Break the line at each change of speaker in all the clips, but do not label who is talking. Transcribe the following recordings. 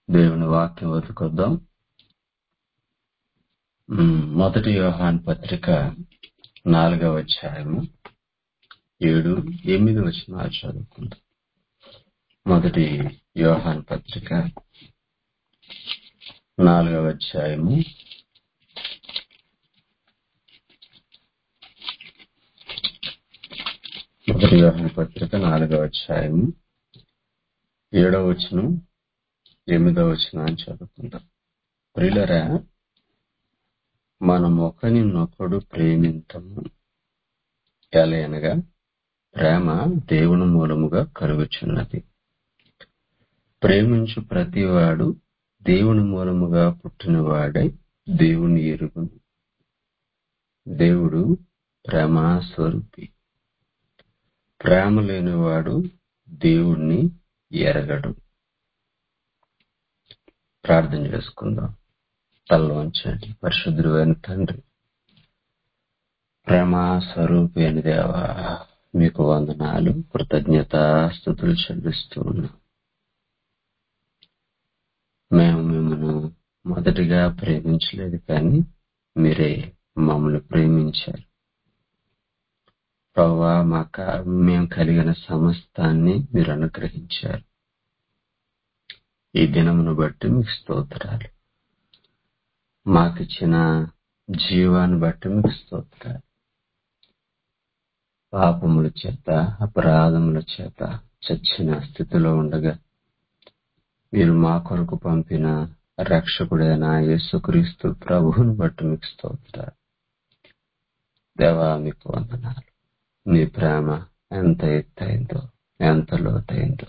దేవుని వాక్యం వెతుకొద్దాం ఉమ్, మొదటి యోహాన్ పత్రిక నాలుగవ అధ్యాయము ఏడు ఎనిమిది వచ్చిన చదువుకుందాం మొదటి యోహాన్ పత్రిక నాలుగవ అధ్యాయము మొదటి యోహాన్ పత్రిక నాలుగవ అధ్యాయము ఏడవ వచనం ఎనిమిదవ వచనం అని చదువుకుందాం ప్రియులరా మనం ఒకరినొకడు ప్రేమింతము ఎలయనగా ప్రేమ దేవుని మూలముగా కలుగుచున్నది ప్రేమించు ప్రతివాడు దేవుని మూలముగా పుట్టినవాడై దేవుని ఎరుగును దేవుడు ప్రేమా స్వరూపి ప్రేమ లేనివాడు దేవుణ్ణి ఎరగడు ప్రార్థన చేసుకుందాం తల వంచండి పరిశుద్ధుడు అయిన తండ్రి ప్రేమా స్వరూపి అని దేవా మీకు వందనాలు కృతజ్ఞత స్థుతులు చెల్లిస్తూ ఉన్నాం మేము మిమ్మల్ని మొదటిగా ప్రేమించలేదు కానీ మీరే మమ్మల్ని ప్రేమించారు ప్రభా మా క- మేము కలిగిన సమస్తాన్ని మీరు అనుగ్రహించారు ఈ దినమును బట్టి మీకు స్తోత్రాలు మాకిచ్చిన జీవాన్ని బట్టి మీకు స్తోత్రాలు పాపముల చేత అపరాధముల చేత చచ్చిన స్థితిలో ఉండగా మీరు మా కొరకు పంపిన రక్షకుడైన యేసుక్రీస్తు ప్రభువును బట్టి మీకు స్తోత్రాలు దేవా మీకు వందనాలు మీ ప్రేమ ఎంత ఎత్తైందో ఎంత లోతైందో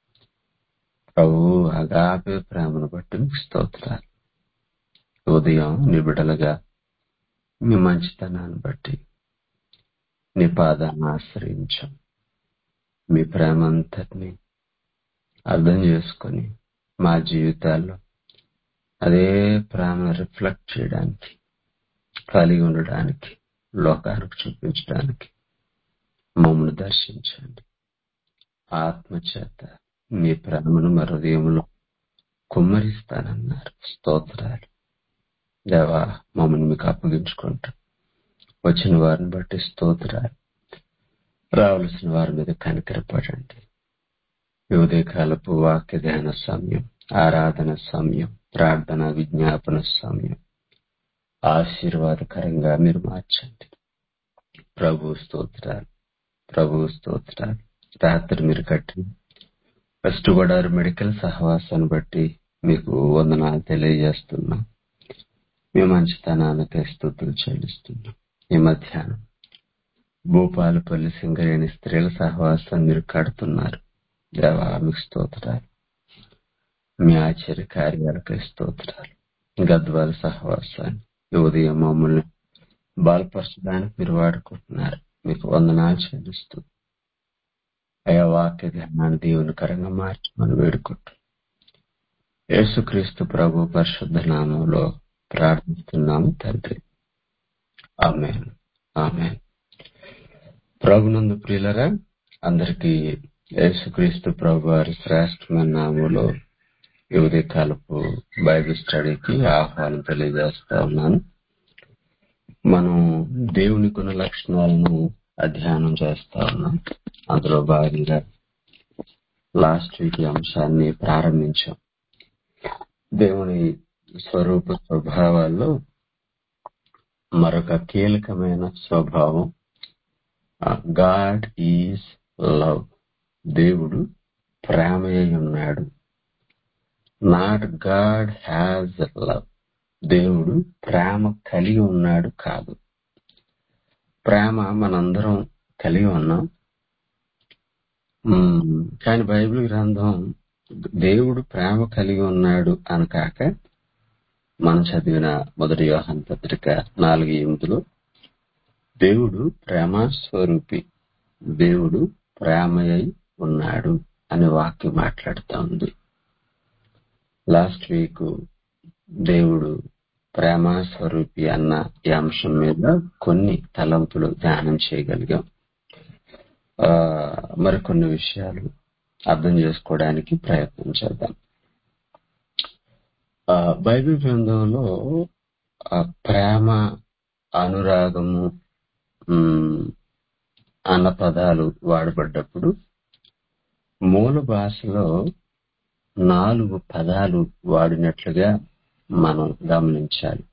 ప్రభు అగాపే ప్రేమను బట్టి మీకు స్తోత్రాలు ఉదయం నీ బిడ్డలుగా మీ మంచితనాన్ని బట్టి నీ పాదాన్ని ఆశ్రయించాం మీ ప్రేమ అంతటిని అర్థం చేసుకొని మా జీవితాల్లో అదే ప్రేమ రిఫ్లెక్ట్ చేయడానికి కలిగి ఉండడానికి లోకానికి చూపించడానికి మమ్మల్ని దర్శించండి ఆత్మ చేత మీ ప్రేమను మా హృదయంలో కుమ్మరిస్తానన్నారు స్తోత్రాలు దేవా మమ్మల్ని మీకు అప్పగించుకుంటాం వచ్చిన వారిని బట్టి స్తోత్రాలు రావలసిన వారి మీద కనికరపడండి ఈ ఉదయకాలపు వాక్య ధ్యాన సమయం ఆరాధన సమయం ప్రార్థన విజ్ఞాపన సమయం ఆశీర్వాదకరంగా మీరు మార్చండి ప్రభు స్తోత్రాలు ప్రభు స్తోత్రాలు రాత్రి మీరు కట్టిన వెస్ట్ గోదావరి మెడికల్ సహవాసాన్ని బట్టి మీకు వందనాలు తెలియజేస్తున్నాం మీ మంచితనానికి స్థుతులు చెల్లిస్తున్నాం ఈ మధ్యాహ్నం భూపాలపల్లి సింగరేణి స్త్రీల సహవాసాన్ని మీరు కడుతున్నారు దేవా మీకు స్తోత్రాలు మీ ఆశ్చర్య కార్యాలకి స్తోత్రాలు గద్వాల సహవాసాన్ని ఈ ఉదయం మమ్మల్ని బలపరచడానికి మీరు వాడుకుంటున్నారు మీకు వందనాలు చెల్లిస్తూ అయా వాక్య ధ్యానాన్ని దేవునికరంగా మార్చి మనం వేడుకుంటూ యేసుక్రీస్తు ప్రభు పరిశుద్ధ నామంలో ప్రార్థిస్తున్నాము తండ్రి ఆమె ఆమె ప్రభునందు ప్రియులరా అందరికీ యేసుక్రీస్తు ప్రభు వారి శ్రేష్టమైన నామంలో ఈ ఉదయకాలపు బైబిల్ స్టడీకి ఆహ్వానం తెలియజేస్తా ఉన్నాను మనం దేవుని గుణ లక్షణాలను అధ్యయనం చేస్తా ఉన్నాం అందులో భాగంగా లాస్ట్ వీక్ ఈ అంశాన్ని ప్రారంభించాం దేవుని స్వరూప స్వభావాల్లో మరొక కీలకమైన స్వభావం గాడ్ ఈజ్ లవ్ దేవుడు ప్రేమయ్య ఉన్నాడు నాట్ గాడ్ హ్యాజ్ లవ్ దేవుడు ప్రేమ కలిగి ఉన్నాడు కాదు ప్రేమ మనందరం కలిగి ఉన్నాం ఉమ్, కానీ బైబిల్ గ్రంథం దేవుడు ప్రేమ కలిగి ఉన్నాడు అని కాక మనం చదివిన మొదటి యోహాన్ పత్రిక నాలుగు ఎనిమిదిలో దేవుడు ప్రేమ స్వరూపి దేవుడు ప్రేమయ్య ఉన్నాడు అనే వాక్యం మాట్లాడుతా ఉంది లాస్ట్ వీక్ దేవుడు ప్రేమ స్వరూపి అన్న ఈ అంశం మీద కొన్ని తలంపులు ధ్యానం చేయగలిగాం ఆ, మరికొన్ని విషయాలు అర్థం చేసుకోవడానికి ప్రయత్నం చేద్దాం ఆ, బైబిల్ గ్రంథంలో ఆ ప్రేమ అనురాగము ఉమ్, అన్న పదాలు వాడబడ్డప్పుడు మూల భాషలో నాలుగు పదాలు వాడినట్లుగా మనం గమనించాలి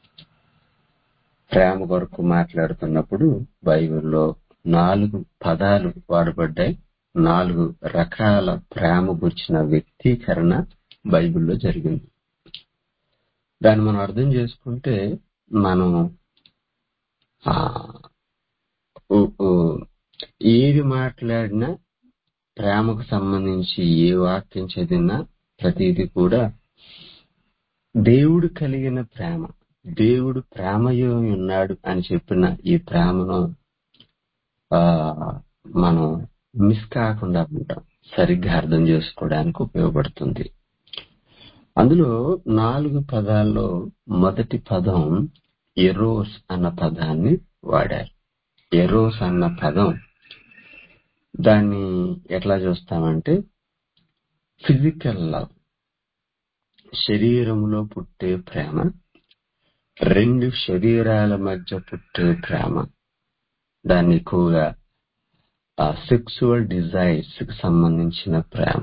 ప్రేమ కొరకు మాట్లాడుతున్నప్పుడు బైబిల్లో నాలుగు పదాలు వాడబడ్డాయి నాలుగు రకాల ప్రేమ గురించిన వ్యక్తీకరణ బైబిల్లో జరిగింది దాన్ని మనం అర్థం చేసుకుంటే మనం ఆ, ఉ- ఉ- ఏది మాట్లాడినా ప్రేమకు సంబంధించి ఏ వాక్యం చదివినా ప్రతిదీ కూడా దేవుడు కలిగిన ప్రేమ దేవుడు ప్రేమయో ఉన్నాడు అని చెప్పిన ఈ ప్రేమను ఆ మనం మిస్ కాకుండా ఉంటాం సరిగ్గా అర్థం చేసుకోవడానికి ఉపయోగపడుతుంది అందులో నాలుగు పదాల్లో మొదటి పదం ఎరోస్ అన్న పదాన్ని వాడారు ఎరోస్ అన్న పదం దాన్ని ఎట్లా చూస్తామంటే ఫిజికల్ లవ్ శరీరములో పుట్టే ప్రేమ రెండు శరీరాల మధ్య పుట్టే ప్రేమ దాన్ని ఎక్కువగా సెక్సువల్ డిజైర్స్ కి సంబంధించిన ప్రేమ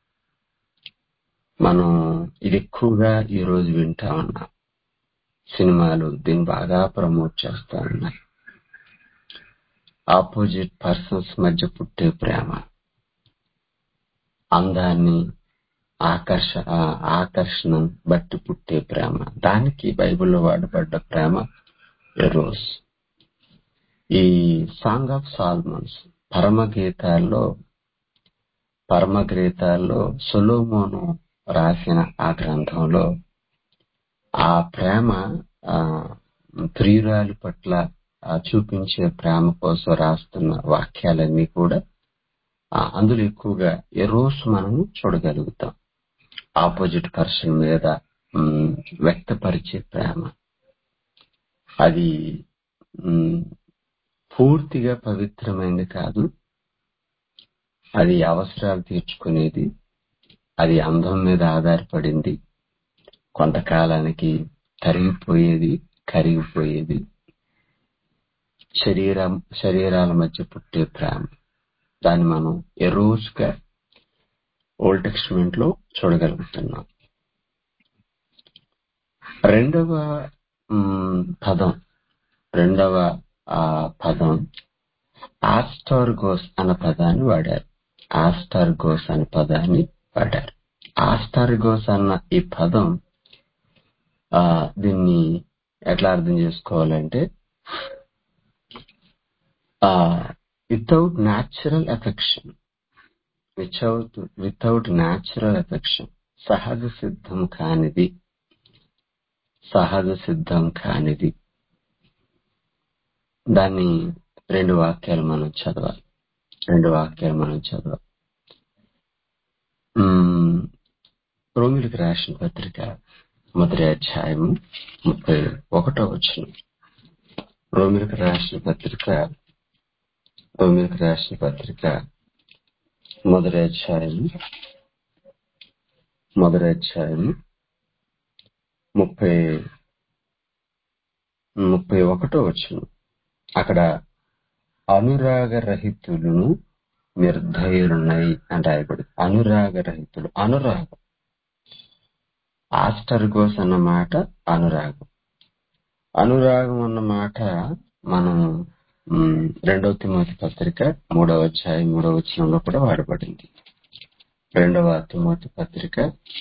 మనం ఇది ఎక్కువగా ఈ రోజు వింటా ఉన్నాం సినిమాలు దీన్ని బాగా ప్రమోట్ చేస్తా ఉన్నాయి ఆపోజిట్ పర్సన్స్ మధ్య పుట్టే ప్రేమ అందాన్ని ఆకర్ష ఆ, ఆకర్షణ బట్టి పుట్టే ప్రేమ దానికి బైబిల్లో వాడబడ్డ ప్రేమ ఎరోస్ ఈ సాంగ్ ఆఫ్ సాల్మన్స్ పరమగీతాల్లో పరమగీతాల్లో సొలోమోను రాసిన ఆ గ్రంథంలో ఆ ప్రేమ ఆ ప్రియురాలి పట్ల ఆ చూపించే ప్రేమ కోసం రాస్తున్న వాక్యాలన్నీ కూడా ఆ, అందులో ఎక్కువగా ఎరోస్ మనము చూడగలుగుతాం ఆపోజిట్ పర్సన్ మీద మ్, వ్యక్తపరిచే ప్రేమ అది మ్, పూర్తిగా పవిత్రమైనది కాదు అది అవసరాలు తీర్చుకునేది అది అందం మీద ఆధారపడింది కొంతకాలానికి తరిగిపోయేది కరిగిపోయేది శరీరం శరీరాల మధ్య పుట్టే ప్రేమ దాన్ని మనం ఎరోస్ గా ఓల్డ్ టెక్స్ట్మెంట్ లో చూడగలుగుతున్నాం రెండవ మ్, పదం రెండవ ఆ పదం ఆస్టార్గోస్ అన్న పదాన్ని వాడారు ఆస్టార్గోస్ అనే పదాన్ని వాడారు ఆస్టార్గోస్ అన్న ఈ పదం ఆ దీన్ని ఎట్లా అర్థం చేసుకోవాలంటే ఆ without natural affection without without natural affection సహజ సిద్ధం కానిది సహజ సిద్ధం కానిది దాన్ని రెండు వాక్యాలు మనం చదవాలి రెండు వాక్యాలు మనం చదవాలి మ్మ్. రోమిలికి రాసిన పత్రిక మొదటి అధ్యాయం ముప్పై ఒకటో వచ్చిన రోమిలికి రాసిన పత్రిక రోమిలికి రాసిన పత్రిక మొదటి అధ్యాయం మొదటి అధ్యాయం ముప్పై ముప్పై ఒకటో వచ్చిన అక్కడ అనురాగ రహితులను నిర్ధయులున్నై అని రాయబడి అనురాగ రహితులు అనురాగం ఆస్టర్గోస్ అన్న మాట అనురాగం అనురాగం అన్న మాట మనం మ్, రెండవ తిమోతి పత్రిక మూడవ అధ్యాయం మూడవ వచనంలో కూడా వాడబడింది రెండవ తిమోతి పత్రిక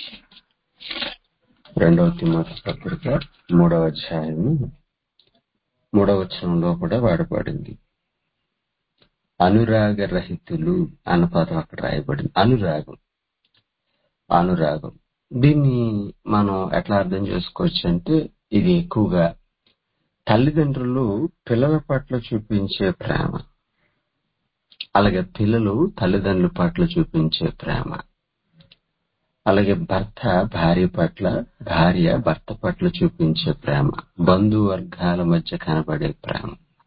రెండవ తిమోతి పత్రిక మూడవ అధ్యాయము మూడవ వచనంలో కూడా వాడబడింది అనురాగ రహితులు అన్న పదం అక్కడ రాయబడింది అనురాగం అనురాగం దీన్ని మనం ఎట్లా అర్థం చేసుకోవచ్చు అంటే ఇది ఎక్కువగా తల్లిదండ్రులు పిల్లల పట్ల చూపించే ప్రేమ అలాగే పిల్లలు తల్లిదండ్రుల పట్ల చూపించే ప్రేమ అలాగే భర్త భార్య పట్ల భార్య భర్త పట్ల చూపించే ప్రేమ బంధువర్గాల మధ్య కనబడే ప్రేమ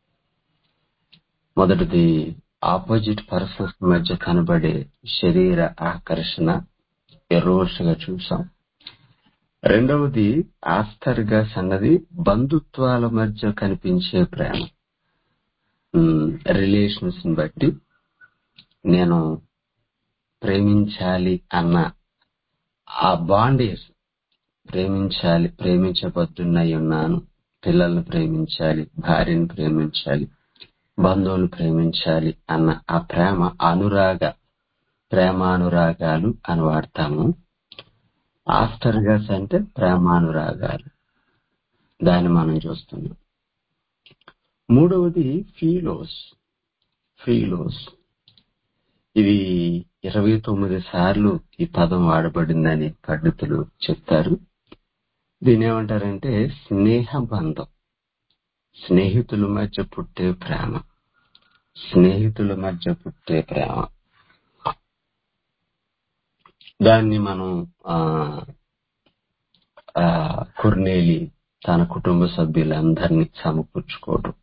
మొదటిది ఆపోజిట్ పర్సన్స్ మధ్య కనబడే శరీర ఆకర్షణ ఎరోస్ గా చూసాం రెండవది ఆస్థర్గస్ అన్నది బంధుత్వాల మధ్య కనిపించే ప్రేమ రిలేషన్స్ ని బట్టి నేను ప్రేమించాలి అన్న ఆ బాండేజ్ ప్రేమించాలి ప్రేమించబద్దున్నై ఉన్నాను పిల్లల్ని ప్రేమించాలి భార్యను ప్రేమించాలి బంధువులు ప్రేమించాలి అన్న ఆ ప్రేమ అనురాగ ప్రేమానురాగాలు అని వాడతాము ఆస్టర్గస్ అంటే ప్రేమానురాగాలు దాన్ని మనం చూస్తున్నాం మూడవది ఫీలోస్ ఫీలోస్ ఇది ఇరవై తొమ్మిది సార్లు ఈ పదం వాడబడిందని పండితులు చెప్తారు దీని ఏమంటారంటే స్నేహ బంధం స్నేహితుల మధ్య పుట్టే ప్రేమ స్నేహితుల మధ్య పుట్టే ప్రేమ దాన్ని మనం ఆ ఆ, కొర్నేలి తన కుటుంబ సభ్యులందరినీ సమకూర్చుకోవడం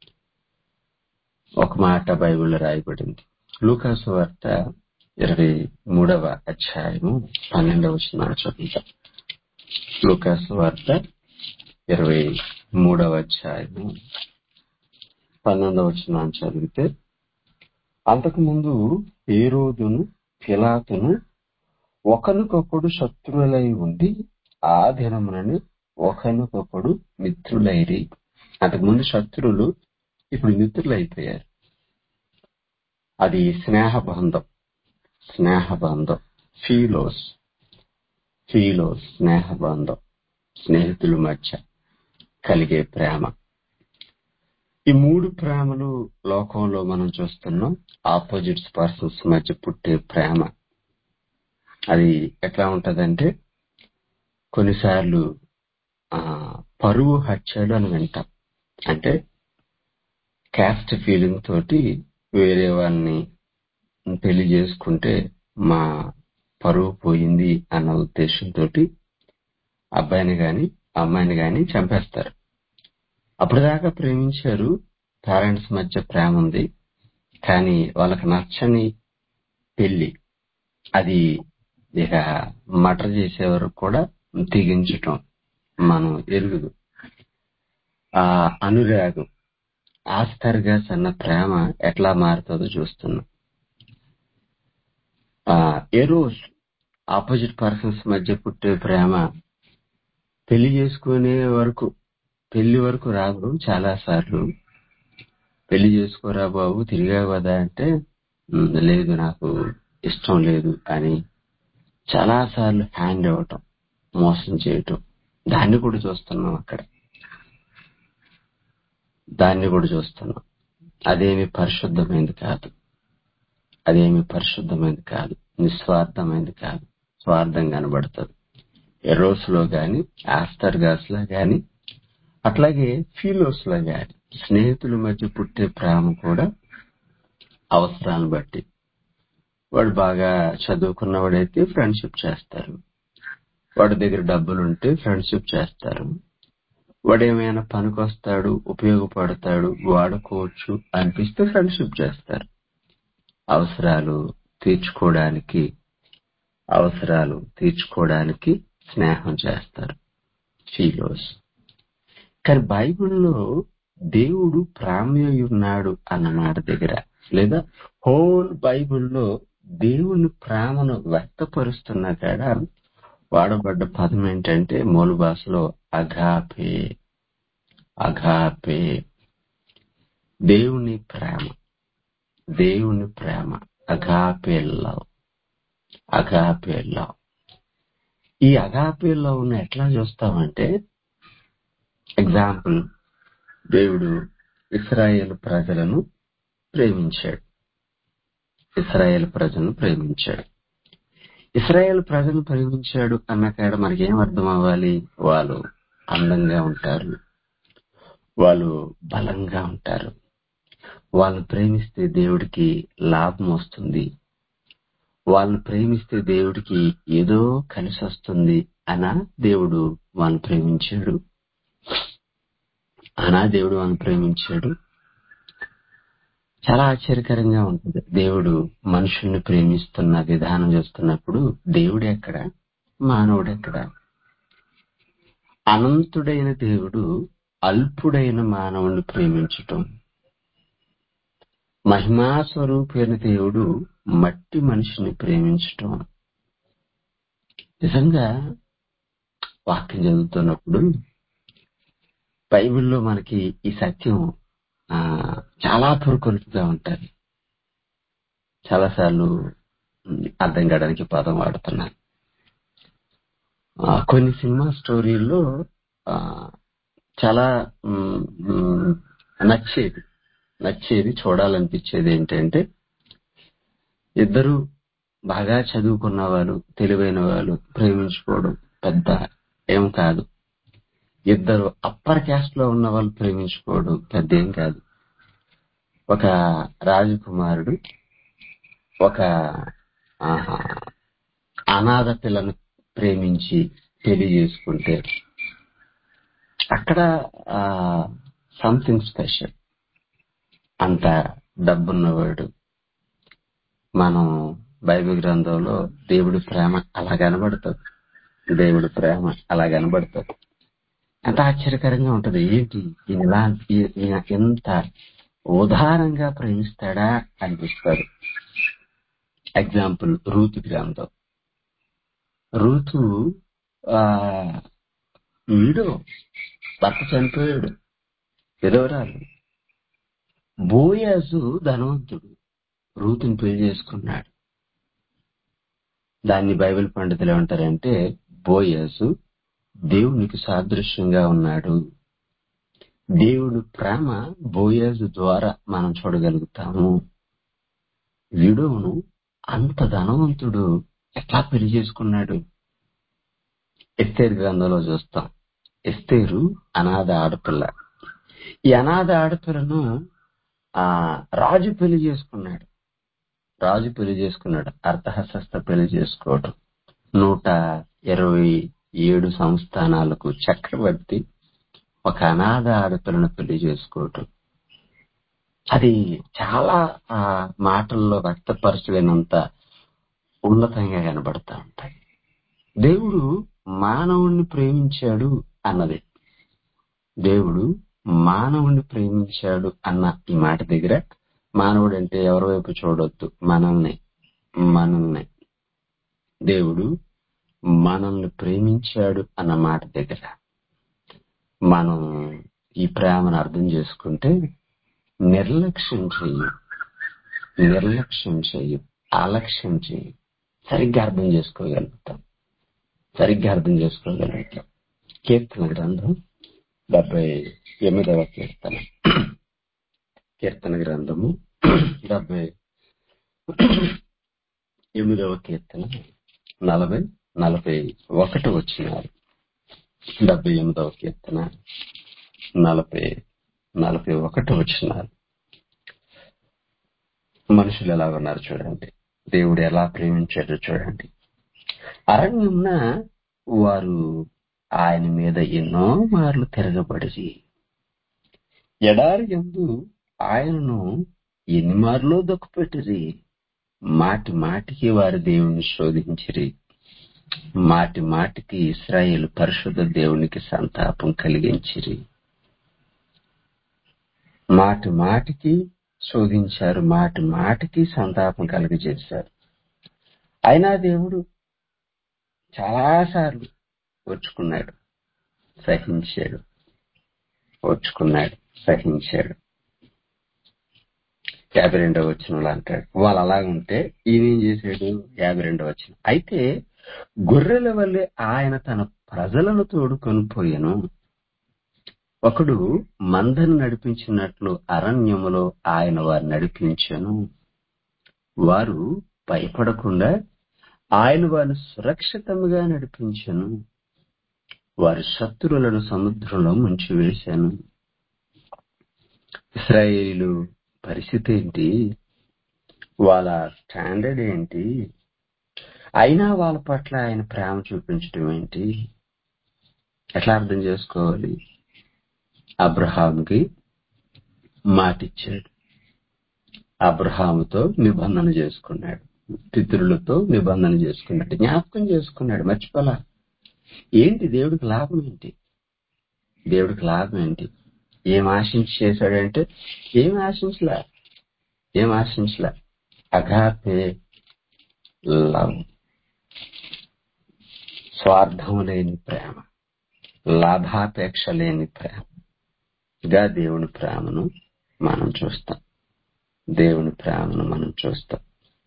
ఒక మాట బైబిల్లో రాయబడింది లూకాసు వార్త ఇరవై మూడవ అధ్యాయము పన్నెండవ వచనాలు చదువుతాం లూకాసు వార్త ఇరవై మూడవ అధ్యాయము పన్నెండవ వచనాన్ని చదివితే అంతకుముందు ఏ రోజును పిలాతును ఒకరికొకడు శత్రువులై ఉండి ఆ దినమునని ఒకరికొకడు మిత్రులైరి అంతకుముందు శత్రువులు ఇప్పుడు మిత్రులైపోయారు అది స్నేహబంధం స్నేహబంధం ఫీలోస్ ఫీలోస్ స్నేహబంధం స్నేహితుల మధ్య కలిగే ప్రేమ ఈ మూడు ప్రేమలు లోకంలో మనం చూస్తున్నాం ఆపోజిట్స్ పర్సన్స్ మధ్య పుట్టే ప్రేమ అది ఎట్లా ఉంటదంటే కొన్నిసార్లు ఆ పరువు హత్యలు అని వింటాం అంటే క్యాస్ట్ ఫీలింగ్ తోటి వేరే వాళ్ళని పెళ్లి చేసుకుంటే మా పరువు పోయింది అన్న ఉద్దేశంతో అబ్బాయిని గాని అమ్మాయిని గాని చంపేస్తారు అప్పటిదాకా ప్రేమించారు పేరెంట్స్ మధ్య ప్రేమ ఉంది కానీ వాళ్ళకి నచ్చని పెళ్లి అది ఇక మటర్ చేసే వరకు కూడా తెగించటం మనం ఎరుగుదు ఆ అనురాగం ఆస్థర్గస్ అన్న ప్రేమ ఎట్లా మారుతుందో చూస్తున్నాం ఆ ఏ రోజు ఆపోజిట్ పర్సన్స్ మధ్య పుట్టే ప్రేమ పెళ్లి చేసుకునే వరకు పెళ్లి వరకు రాదు చాలా సార్లు పెళ్లి చేసుకోరా బాబు తిరిగా కదా అంటే "ఉమ్, లేదు నాకు ఇష్టం లేదు అని చాలా సార్లు హ్యాండ్ ఇవ్వటం మోసం చేయటం దాన్ని కూడా చూస్తున్నాం అక్కడ దాన్ని కూడా చూస్తున్నాం అదేమి పరిశుద్ధమైంది కాదు అదేమి పరిశుద్ధమైంది కాదు నిస్వార్థమైంది కాదు స్వార్థం కనబడుతుంది ఎరోస్ లో గాని ఆస్టర్గాస్ లో గాని అట్లాగే ఫీలోస్ లో గాని స్నేహితుల మధ్య పుట్టే ప్రేమ కూడా అవసరాన్ని బట్టి వాడు బాగా చదువుకున్నవాడైతే ఫ్రెండ్షిప్ చేస్తారు వాడి దగ్గర డబ్బులు ఉంటే ఫ్రెండ్షిప్ చేస్తారు వాడు ఏమైనా పనికొస్తాడు ఉపయోగపడతాడు వాడుకోవచ్చు అనిపిస్తే ఫ్రెండ్షిప్ చేస్తారు అవసరాలు తీర్చుకోవడానికి అవసరాలు తీర్చుకోవడానికి స్నేహం చేస్తారు ఫీలోస్ కానీ బైబిల్లో దేవుడు ప్రామ్యై ఉన్నాడు అన్న మాట దగ్గర లేదా హోల్ బైబిల్లో దేవుని ప్రేమను వ్యక్తపరుస్తున్న కాడ వాడబడ్డ పదం ఏంటంటే మూల భాషలో అగాపే అగాపే దేవుని ప్రేమ దేవుని ప్రేమ అగాపే లవ్ అగాపే లవ్ ఈ అగాపే లవ్ ను ఎట్లా చూస్తామంటే ఎగ్జాంపుల్ దేవుడు ఇస్రాయేల్ ప్రజలను ప్రేమించాడు ఇస్రాయేల్ ప్రజలను ప్రేమించాడు ఇస్రాయేల్ ప్రజలను ప్రేమించాడు అన్న కాడ మనకేం అర్థం అవ్వాలి వాళ్ళు అందంగా ఉంటారు వాళ్ళు బలంగా ఉంటారు వాళ్ళని ప్రేమిస్తే దేవుడికి లాభం వస్తుంది వాళ్ళని ప్రేమిస్తే దేవుడికి ఏదో కలిసి వస్తుంది అనా దేవుడు వాళ్ళని ప్రేమించాడు అనా దేవుడు వాళ్ళని ప్రేమించాడు చాలా ఆశ్చర్యకరంగా ఉంటుంది దేవుడు మనుషుల్ని ప్రేమిస్తున్న విధానం చూస్తున్నప్పుడు దేవుడు ఎక్కడ మానవుడు ఎక్కడ అనంతుడైన దేవుడు అల్పుడైన మానవుని ప్రేమించటం మహిమా స్వరూపైన దేవుడు మట్టి మనిషిని ప్రేమించటం నిజంగా వాక్యం చదువుతున్నప్పుడు బైబిల్లో మనకి ఈ సత్యం ఆ, చాలా పురుకొల్పుగా ఉంటుంది చాలాసార్లు ఉమ్, అర్థం కావడానికి ఈ పదం వాడుతున్నాను ఆ, కొన్ని సినిమా స్టోరీల్లో ఆ, చాలా ఉమ్, ఉమ్, నచ్చేది నచ్చేది చూడాలనిపించేది ఏంటంటే ఇద్దరు బాగా చదువుకున్న వాళ్ళు తెలివైన వాళ్ళు ప్రేమించుకోవడం పెద్ద ఏం కాదు ఇద్దరు అప్పర్ క్యాస్ట్ లో ఉన్న వాళ్ళు ప్రేమించుకోవడం పెద్ద ఏం కాదు ఒక రాజకుమారుడు ఒక ఆహా, అనాథ పిల్లను ప్రేమించి పెళ్లి చేసుకుంటే అక్కడ సంథింగ్ స్పెషల్ అంత డబ్బున్నవాడు మనం బైబిల్ గ్రంథంలో దేవుడి ప్రేమ అలా కనబడుతుంది దేవుడి ప్రేమ అలా కనబడుతుంది ఎంత ఆశ్చర్యకరంగా ఉంటది ఏంటి ఈయన ఇలా ఈ- ఈయన ఎంత ఉదారంగా ప్రేమిస్తాడా అనిపిస్తుంది ఎగ్జాంపుల్ రూతు గ్రంథం రూతు ఆ వీడు భర్త చనిపోయాడు విధవరాలు బోయాజు ధనవంతుడు రూతుని పెళ్లి చేసుకున్నాడు దాన్ని బైబిల్ పండితులు ఏమంటారంటే బోయాజు దేవునికి సాదృశ్యంగా ఉన్నాడు దేవుడు ప్రేమ బోయాజు ద్వారా మనం చూడగలుగుతాము విడోను అంత ధనవంతుడు ఎట్లా పెళ్లి చేసుకున్నాడు ఎస్తేరు గ్రంథంలో చూస్తాం ఎస్తేరు అనాథ ఆడపిల్ల ఈ అనాథ ఆడపిల్లను ఆ రాజు పెళ్లి చేసుకున్నాడు రాజు పెళ్లి చేసుకున్నాడు అర్థహస్త పెళ్లి చేసుకోవటం నూట ఇరవై ఏడు సంస్థానాలకు చక్రవర్తి ఒక అనాథ ఆడపిల్లను పెళ్లి చేసుకోవటం అది చాలా ఆ మాటల్లో వ్యక్తపరచలేనంత ఉన్నతంగా కనబడతా ఉంటాయి దేవుడు మానవుణ్ణి ప్రేమించాడు అన్నది దేవుడు మానవుణ్ణి ప్రేమించాడు అన్న ఈ మాట దగ్గర మానవుడు అంటే ఎవరి వైపు చూడొద్దు మనల్ని మనల్ని దేవుడు మనల్ని ప్రేమించాడు అన్న మాట దగ్గర మనం ఈ ప్రేమను అర్థం చేసుకుంటే నిర్లక్ష్యం చెయ్యి నిర్లక్ష్యం చెయ్యి అలక్ష్యం చెయ్యి సరిగ్గా అర్థం చేసుకోగలుగుతాం సరిగ్గా అర్థం చేసుకోగలుగుతాం కీర్తన గ్రంథం డెబ్బై ఎనిమిదవ కీర్తన కీర్తన గ్రంథము డెబ్బై ఎనిమిదవ కీర్తన నలభై నలభై ఒకటి వచ్చినారు డెబ్బై ఎనిమిదవ కీర్తన నలభై నలభై ఒకటి వచ్చినారు మనుషులు ఎలా ఉన్నారు చూడండి దేవుడు ఎలా ప్రేమించాడో చూడండి అరణ్యంన వారు ఆయన మీద ఎన్నో మార్లు తిరగబడి ఎడారి ఎందు ఆయనను ఎన్ని మార్లో దొక్కుపెట్టిరి మాటి మాటికి వారి దేవుణ్ణి శోధించిరి మాటి మాటికి ఇస్రాయేల్ పరిశుద్ధ దేవునికి సంతాపం కలిగించిరి మాటి మాటికి శోధించారు మాటి మాటికి సంతాపం కలిగజేశారు అయినా దేవుడు చాలాసార్లు ఓర్చుకున్నాడు సహించాడు ఓర్చుకున్నాడు సహించాడు యాభై రెండవ వచనంలో అంటాడు వాళ్ళు అలా ఉంటే ఈయన ఏం చేశాడు యాభై రెండవ వచనం అయితే గొర్రెల వల్లే ఆయన తన ప్రజలను తోడుకొని పోయాను ఒకడు మందను నడిపించినట్లు అరణ్యములో ఆయన వారు నడిపించను వారు భయపడకుండా ఆయన వారిని సురక్షితముగా నడిపించను వారి శత్రువులను సముద్రంలో ముంచివేశాను ఇస్రాయేలు పరిస్థితి ఏంటి వాళ్ళ స్టాండర్డ్ ఏంటి అయినా వాళ్ళ పట్ల ఆయన ప్రేమ చూపించడం ఏంటి ఎట్లా అర్థం చేసుకోవాలి అబ్రహాంకి మాటిచ్చాడు అబ్రహాముతో నిబంధన చేసుకున్నాడు పితరులతో నిబంధన చేసుకున్నాడు జ్ఞాపకం చేసుకున్నాడు మర్చిపోలా ఏంటి దేవుడికి లాభం ఏంటి దేవుడికి లాభం ఏంటి ఏం ఆశించి చేశాడంటే ఏం ఆశించలే ఏం ఆశించలే అగాపే లవ్ స్వార్థం లేని ప్రేమ లాభాపేక్ష లేని ప్రేమ గా దేవుని ప్రేమను మనం చూస్తాం దేవుని ప్రేమను మనం చూస్తాం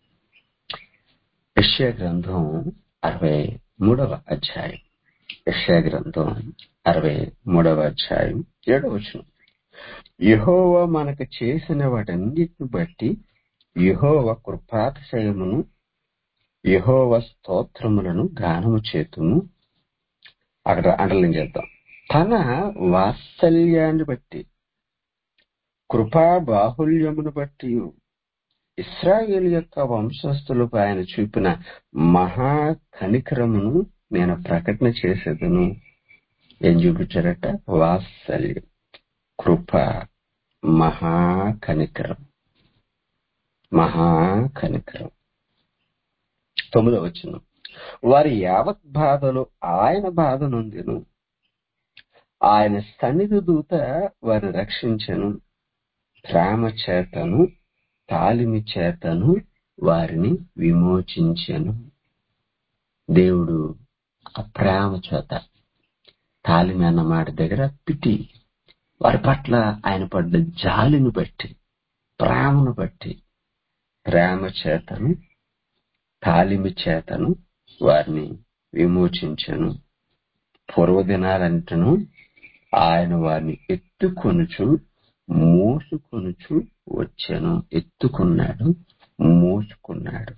యెషయా గ్రంథం అరవై మూడవ అధ్యాయం యెషయా గ్రంథం అరవై మూడవ అధ్యాయం ఏడవ వచనం యెహోవా మనకు చేసిన వాటన్నిటిని బట్టి యెహోవ కృపాతిశయమును యెహోవ స్తోత్రములను గానము చేతుము అక్కడ అండర్లైన్ చేద్దాం తన వాత్సల్యాన్ని బట్టి కృపా బాహుల్యమును బట్టి ఇస్రాయేల్ యొక్క వంశస్థులకు ఆయన చూపిన మహా కనికరమును నేను ప్రకటన చేసేదను ఏం చూపించారట వాత్సల్యం కృప మహా కనికరం మహా కనికరం తొమ్మిదో వచ్చిన వారి యావత్ బాధలు ఆయన బాధ నొందెను ఆయన సన్నిధి దూత వారిని రక్షించను ప్రేమ చేతను తాలిమి చేతను వారిని విమోచించెను దేవుడు ఆ ప్రేమ చేత తాలిమి అన్న మాట దగ్గర పిటి వారి పట్ల ఆయన పడ్డ జాలిని బట్టి ప్రేమను బట్టి ప్రేమ చేతను తాలిమి చేతను వారిని విమోచించను పూర్వదినాలంటను ఆయన వారిని ఎత్తుకొనుచు మోసుకొనుచు వచ్చాను ఎత్తుకున్నాడు మోసుకున్నాడు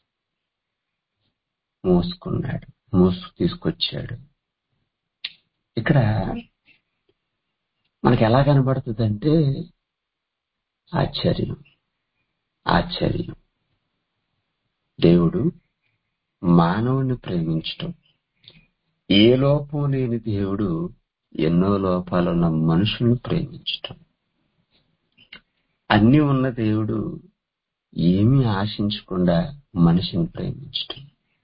మోసుకున్నాడు మోసుకు తీసుకొచ్చాడు ఇక్కడ మనకి ఎలా కనబడుతుందంటే ఆశ్చర్యం ఆశ్చర్యం దేవుడు మానవుని ప్రేమించటం ఏ లోపం లేని దేవుడు ఎన్నో లోపాలున్న మనుషుల్ని ప్రేమించటం అన్ని ఉన్న దేవుడు ఏమీ ఆశించకుండా మనిషిని ప్రేమించటం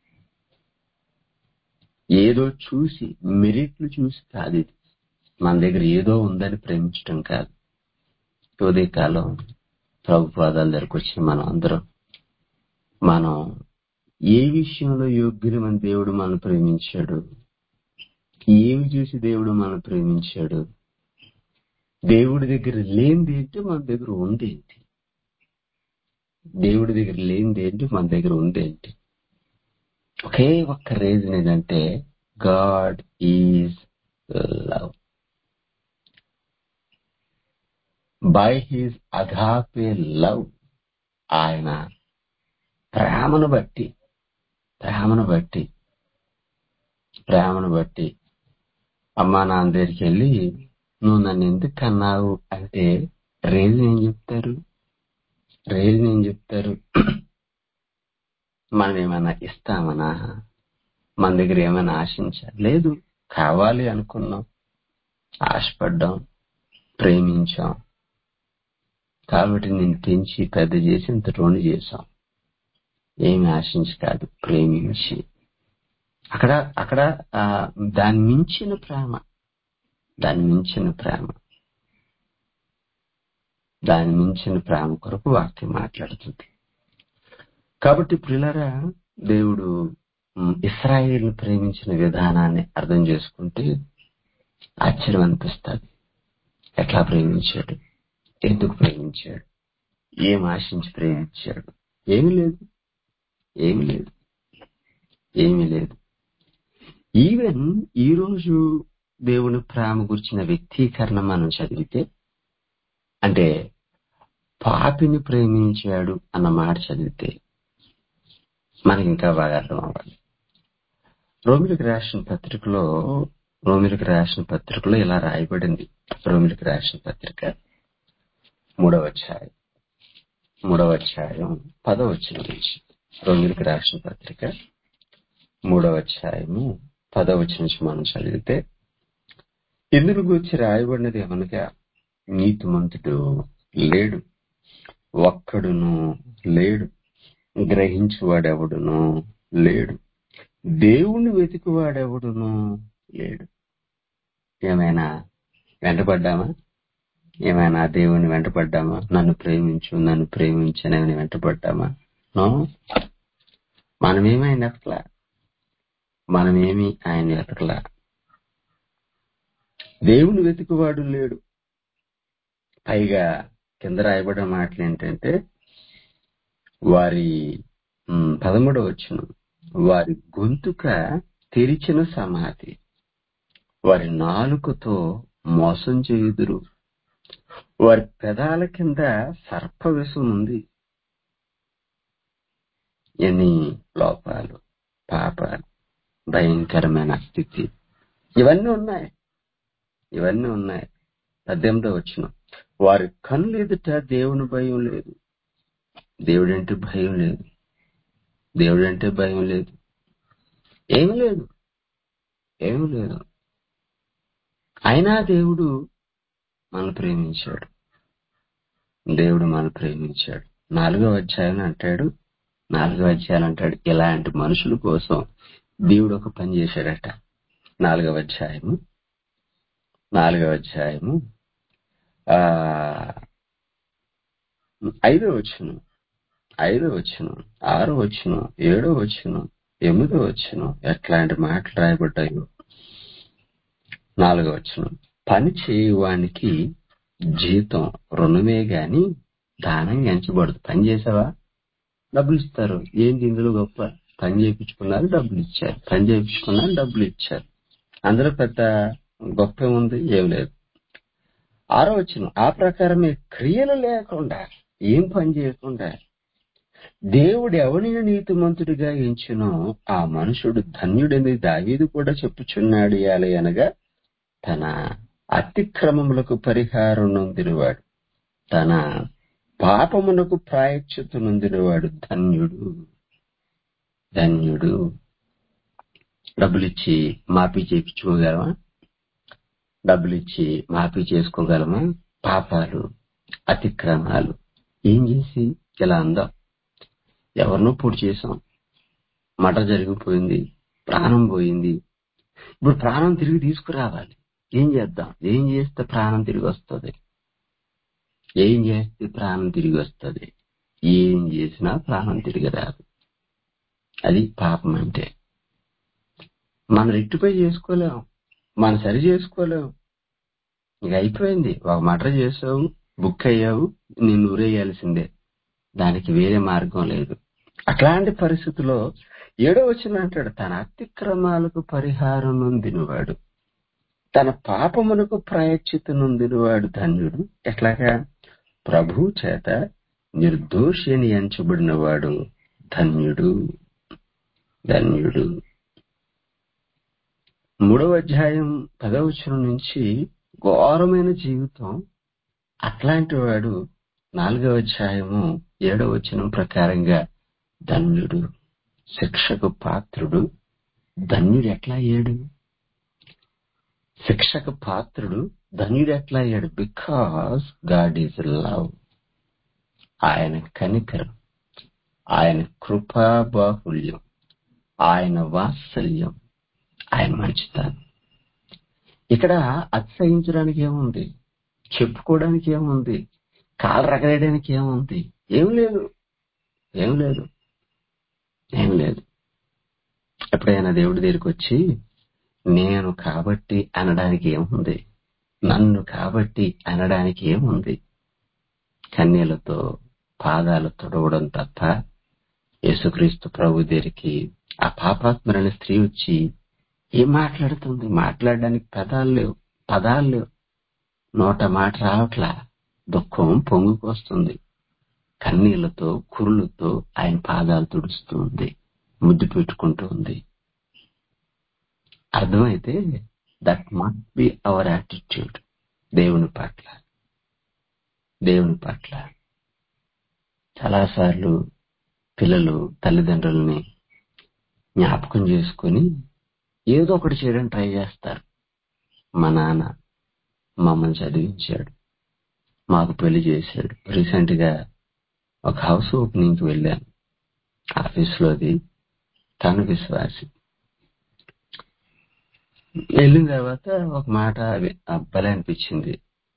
ఏదో చూసి మెరిట్లు చూసి కాదు ఇది మన దగ్గర ఏదో ఉందని ప్రేమించటం కాదు ఉదయకాలం ప్రభు పాదాల దగ్గరకు వచ్చి మనం అందరం మనం ఏ విషయంలో యోగ్యులమని దేవుడు మనం ప్రేమించాడు ఏమి చూసి దేవుడు మనం ప్రేమించాడు దేవుడి దగ్గర లేనిది ఏంటి మన దగ్గర ఉంది ఏంటి దేవుడి దగ్గర లేనిది ఏంటి మన దగ్గర ఉంది ఏంటి ఒకే ఒక్క రీజన్ ఏంటంటే God is love by his agape love ఆయన ప్రేమను బట్టి ప్రేమను బట్టి ప్రేమను బట్టి అమ్మా నాన్న దగ్గరికి వెళ్ళి నువ్వు నన్ను ఎందుకు కన్నావు అంటే రీజన్ ఏం చెప్తారు రీజన్ ఏం చెప్తారు మనం ఏమైనా ఇస్తామనా మన దగ్గర ఏమైనా ఆశించా లేదు కావాలి అనుకున్నాం ఆశపడ్డాం ప్రేమించాం కాబట్టి నేను పెంచి పెద్ద చేసి ఇంత రోణి చేశాం ఏమి ఆశించి కాదు ప్రేమించి అక్కడ అక్కడ ఆ, దాని మించిన ప్రేమ దాని మించిన ప్రేమ దాని మించిన ప్రేమ కొరకు వాక్యం మాట్లాడుతుంది కాబట్టి ప్రిలరా దేవుడు ఉమ్, ఇస్రాయేల్ను ప్రేమించిన విధానాన్ని అర్థం చేసుకుంటే ఆశ్చర్యం అనిపిస్తుంది ఎట్లా ప్రేమించాడు ఎందుకు ప్రేమించాడు ఏం ఆశించి ప్రేమించాడు ఏమీ లేదు ఏమీ లేదు ఏమీ లేదు ఈవెన్ ఈ రోజు దేవుని ప్రేమ గురించిన వ్యక్తీకరణ మనం చదివితే అంటే పాపిని ప్రేమించాడు అన్న మాట చదివితే మనకి ఇంకా బాగా అర్థం అవ్వాలి రోమిలికి రాసిన పత్రికలో రోమిలికి రాసిన పత్రికలో ఇలా రాయబడింది రోమిలికి రాసిన పత్రిక మూడవ అధ్యాయం మూడవ అధ్యాయం పదవ వచ్చిన నుంచి రోమిలికి రాసిన పత్రిక మూడవ అధ్యాయము పదవ వచ్చిన నుంచి మనం చదివితే ఇందును గురించి రాయబడినది ఏమనగా నీతిమంతుడు లేడు ఒక్కడును లేడు గ్రహించువాడెవడును లేడు దేవుణ్ణి వెతికివాడెవడును లేడు ఏమైనా వెంటపడ్డామా ఏమైనా దేవుని వెంటపడ్డామా నన్ను ప్రేమించు నన్ను ప్రేమించు అని ఏమైనా వెంటపడ్డామా నో మనమేమీ ఆయన ఎతకలా మనమేమి ఆయన ఎతకలా దేవుని వెతుకువాడు లేడు పైగా కింద రాయబడిన మాటలు ఏంటంటే వారి ఉమ్, పదమూడవ వచ్చును వారి గొంతుక తెరిచిన సమాధి వారి నాలుకతో మోసం చేయుదురు వారి పెదాల కింద సర్ప విషం ఉంది ఎన్ని లోపాలు పాపాలు భయంకరమైన స్థితి ఇవన్నీ ఉన్నాయి ఇవన్నీ ఉన్నాయి పద్దెనిమిదో వచ్చిన వారి కన్నులు ఎదుట దేవుని భయం లేదు దేవుడంటే భయం లేదు దేవుడంటే భయం లేదు ఏం లేదు ఏం లేదు అయినా దేవుడు మనం ప్రేమించాడు దేవుడు మనం ప్రేమించాడు నాలుగో అధ్యాయం అంటాడు నాలుగో అధ్యాయం అంటాడు ఇలాంటి మనుషుల కోసం దేవుడు ఒక పని చేశాడట నాలుగవ అధ్యాయము నాలుగవ అధ్యాయము ఆ ఐదో వచ్చును ఐదో వచ్చును ఆరో వచ్చును ఏడో వచ్చును ఎనిమిదో వచ్చును ఎట్లాంటి మాటలు రాయబడ్డాయో నాలుగో వచ్చును పని చేయవానికి జీతం రుణమే గాని దానం ఎంచబడదు పని చేసావా డబ్బులు ఇస్తారు ఏంటి ఇందులో గొప్ప పని చేయించుకున్నారు డబ్బులు ఇచ్చారు పని చేయించుకున్నారు డబ్బులు ఇచ్చారు అందులో పెద్ద గొప్ప ఉంది ఏం లేదు ఆరో వచ్చిన ఆ ప్రకారమే క్రియలు లేకుండా ఏం పని చేయకుండా దేవుడు ఎవరిని నీతిమంతుడిగా ఎంచునో ఆ మనుషుడు ధన్యుడని దావీదు కూడా చెప్పుచున్నాడు యాలి అనగా తన అతిక్రమములకు పరిహారం నొందినవాడు తన పాపమునకు ప్రాయశ్చిత్తు నొందినవాడు ధన్యుడు ధన్యుడు డబ్బులిచ్చి మాఫీ చేయించుకోగలమా డబ్బులిచ్చి మాఫీ చేసుకోగలమా పాపాలు అతిక్రమాలు ఏం చేసి ఇలా అందాం ఎవరినో పొడి చేసాం మట జరిగిపోయింది ప్రాణం పోయింది ఇప్పుడు ప్రాణం తిరిగి తీసుకురావాలి ఏం చేద్దాం ఏం చేస్తే ప్రాణం తిరిగి వస్తుంది ఏం చేస్తే ప్రాణం తిరిగి వస్తుంది ఏం చేసినా ప్రాణం తిరిగి రాదు అది పాపం అంటే మనం రెట్టిపై చేసుకోలేం మనం సరి చేసుకోలేం ఇక అయిపోయింది ఒక మటర్ చేసావు బుక్ అయ్యావు నిన్ను ఊరేయాల్సిందే దానికి వేరే మార్గం లేదు అట్లాంటి పరిస్థితిలో ఏడో వచ్చిన అంటాడు తన అతిక్రమాలకు పరిహారం నొందినవాడు తన పాపమునకు ప్రాయశ్చిత నొందినవాడు ధన్యుడు ఎట్లాగా ప్రభు చేత నిర్దోషి అని ఎంచబడినవాడు ధన్యుడు ధన్యుడు మూడవ అధ్యాయం పదవచనం నుంచి ఘోరమైన జీవితం అట్లాంటి వాడు నాలుగవ అధ్యాయము ఏడవ వచనం ప్రకారంగా ధన్యుడు శిక్షకు పాత్రుడు ధన్యుడు ఎట్లా అయ్యాడు శిక్షకు పాత్రుడు ధన్యుడు ఎట్లా అయ్యాడు బికాస్ గాడ్ ఈజ్ లవ్ ఆయన కనికరం ఆయన కృపా బాహుల్యం ఆయన వాత్సల్యం ఆయన మంచితనం ఇక్కడ అతిశయించడానికి ఏముంది చెప్పుకోవడానికి ఏముంది కాలు రగలేయడానికి ఏముంది ఏం లేదు ఏం లేదు ఏం లేదు ఎప్పుడైనా దేవుడి దగ్గరికి వచ్చి నేను కాబట్టి అనడానికి ఏముంది నన్ను కాబట్టి అనడానికి ఏముంది కన్నీళ్లతో పాదాలు తొడవడం తప్ప యేసుక్రీస్తు ప్రభు దగ్గరికి ఆ పాపాత్మరైన స్త్రీ వచ్చి ఏం మాట్లాడుతుంది మాట్లాడడానికి పదాలు లేవు పదాలు లేవు నోట మాట రావట్లా దుఃఖం పొంగుకొస్తుంది కన్నీళ్లతో కురులతో ఆయన పాదాలు తుడుస్తూ ఉంది ముద్దు పెట్టుకుంటూ ఉంది అర్థమైతే that must be our attitude దేవుని పట్ల దేవుని పట్ల చాలాసార్లు పిల్లలు తల్లిదండ్రులని జ్ఞాపకం చేసుకుని ఏదో ఒకటి చేయడానికి ట్రై చేస్తారు మా నాన్న మమ్మల్ని చదివించాడు మాకు పెళ్లి చేశాడు రీసెంట్ గా ఒక హౌస్ ఓపెనింగ్ కి వెళ్ళాను ఆఫీస్ లోది తను విశ్వాసి వెళ్ళిన తర్వాత ఒక మాట వి- భలే అనిపించింది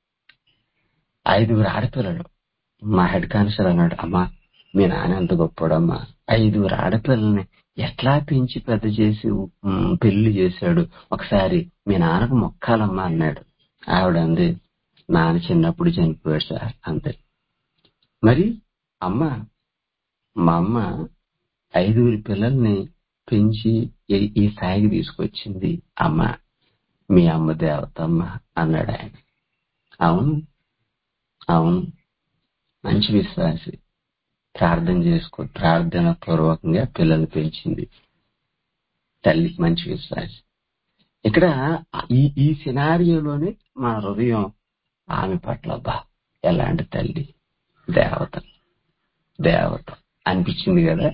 ఐదుగురు ఆడపిల్లలు మా హెడ్ కానిస్టేబుల్ అన్నాడు అమ్మా మీ నాన్న ఎంత గొప్పడమ్మా ఐదుగురు ఆడపిల్లల్ని ఎట్లా పెంచి పెద్ద చేసి ఉమ్, పెళ్లి చేశాడు ఒకసారి మీ నాన్నకు మొక్కాలమ్మా అన్నాడు ఆవిడ అంది నాన్న చిన్నప్పుడు చనిపోయాడు సార్ అంతే మరి అమ్మ మా అమ్మ ఐదుగురు పిల్లల్ని పెంచి ఈ- ఈ స్థాయికి తీసుకొచ్చింది అమ్మ మీ అమ్మ దేవతమ్మ అన్నాడు ఆయన అవును అవును మంచి విశ్వాసి ప్రార్థన చేసుకో ప్రార్థన పూర్వకంగా పిల్లల్ని పెంచింది తల్లి మంచి విశ్వాసి ఇక్కడ ఈ ఈ సినారియోలోనే మన హృదయం ఆమె పట్ల బా ఎలాంటి తల్లి దేవత దేవత అనిపించింది కదా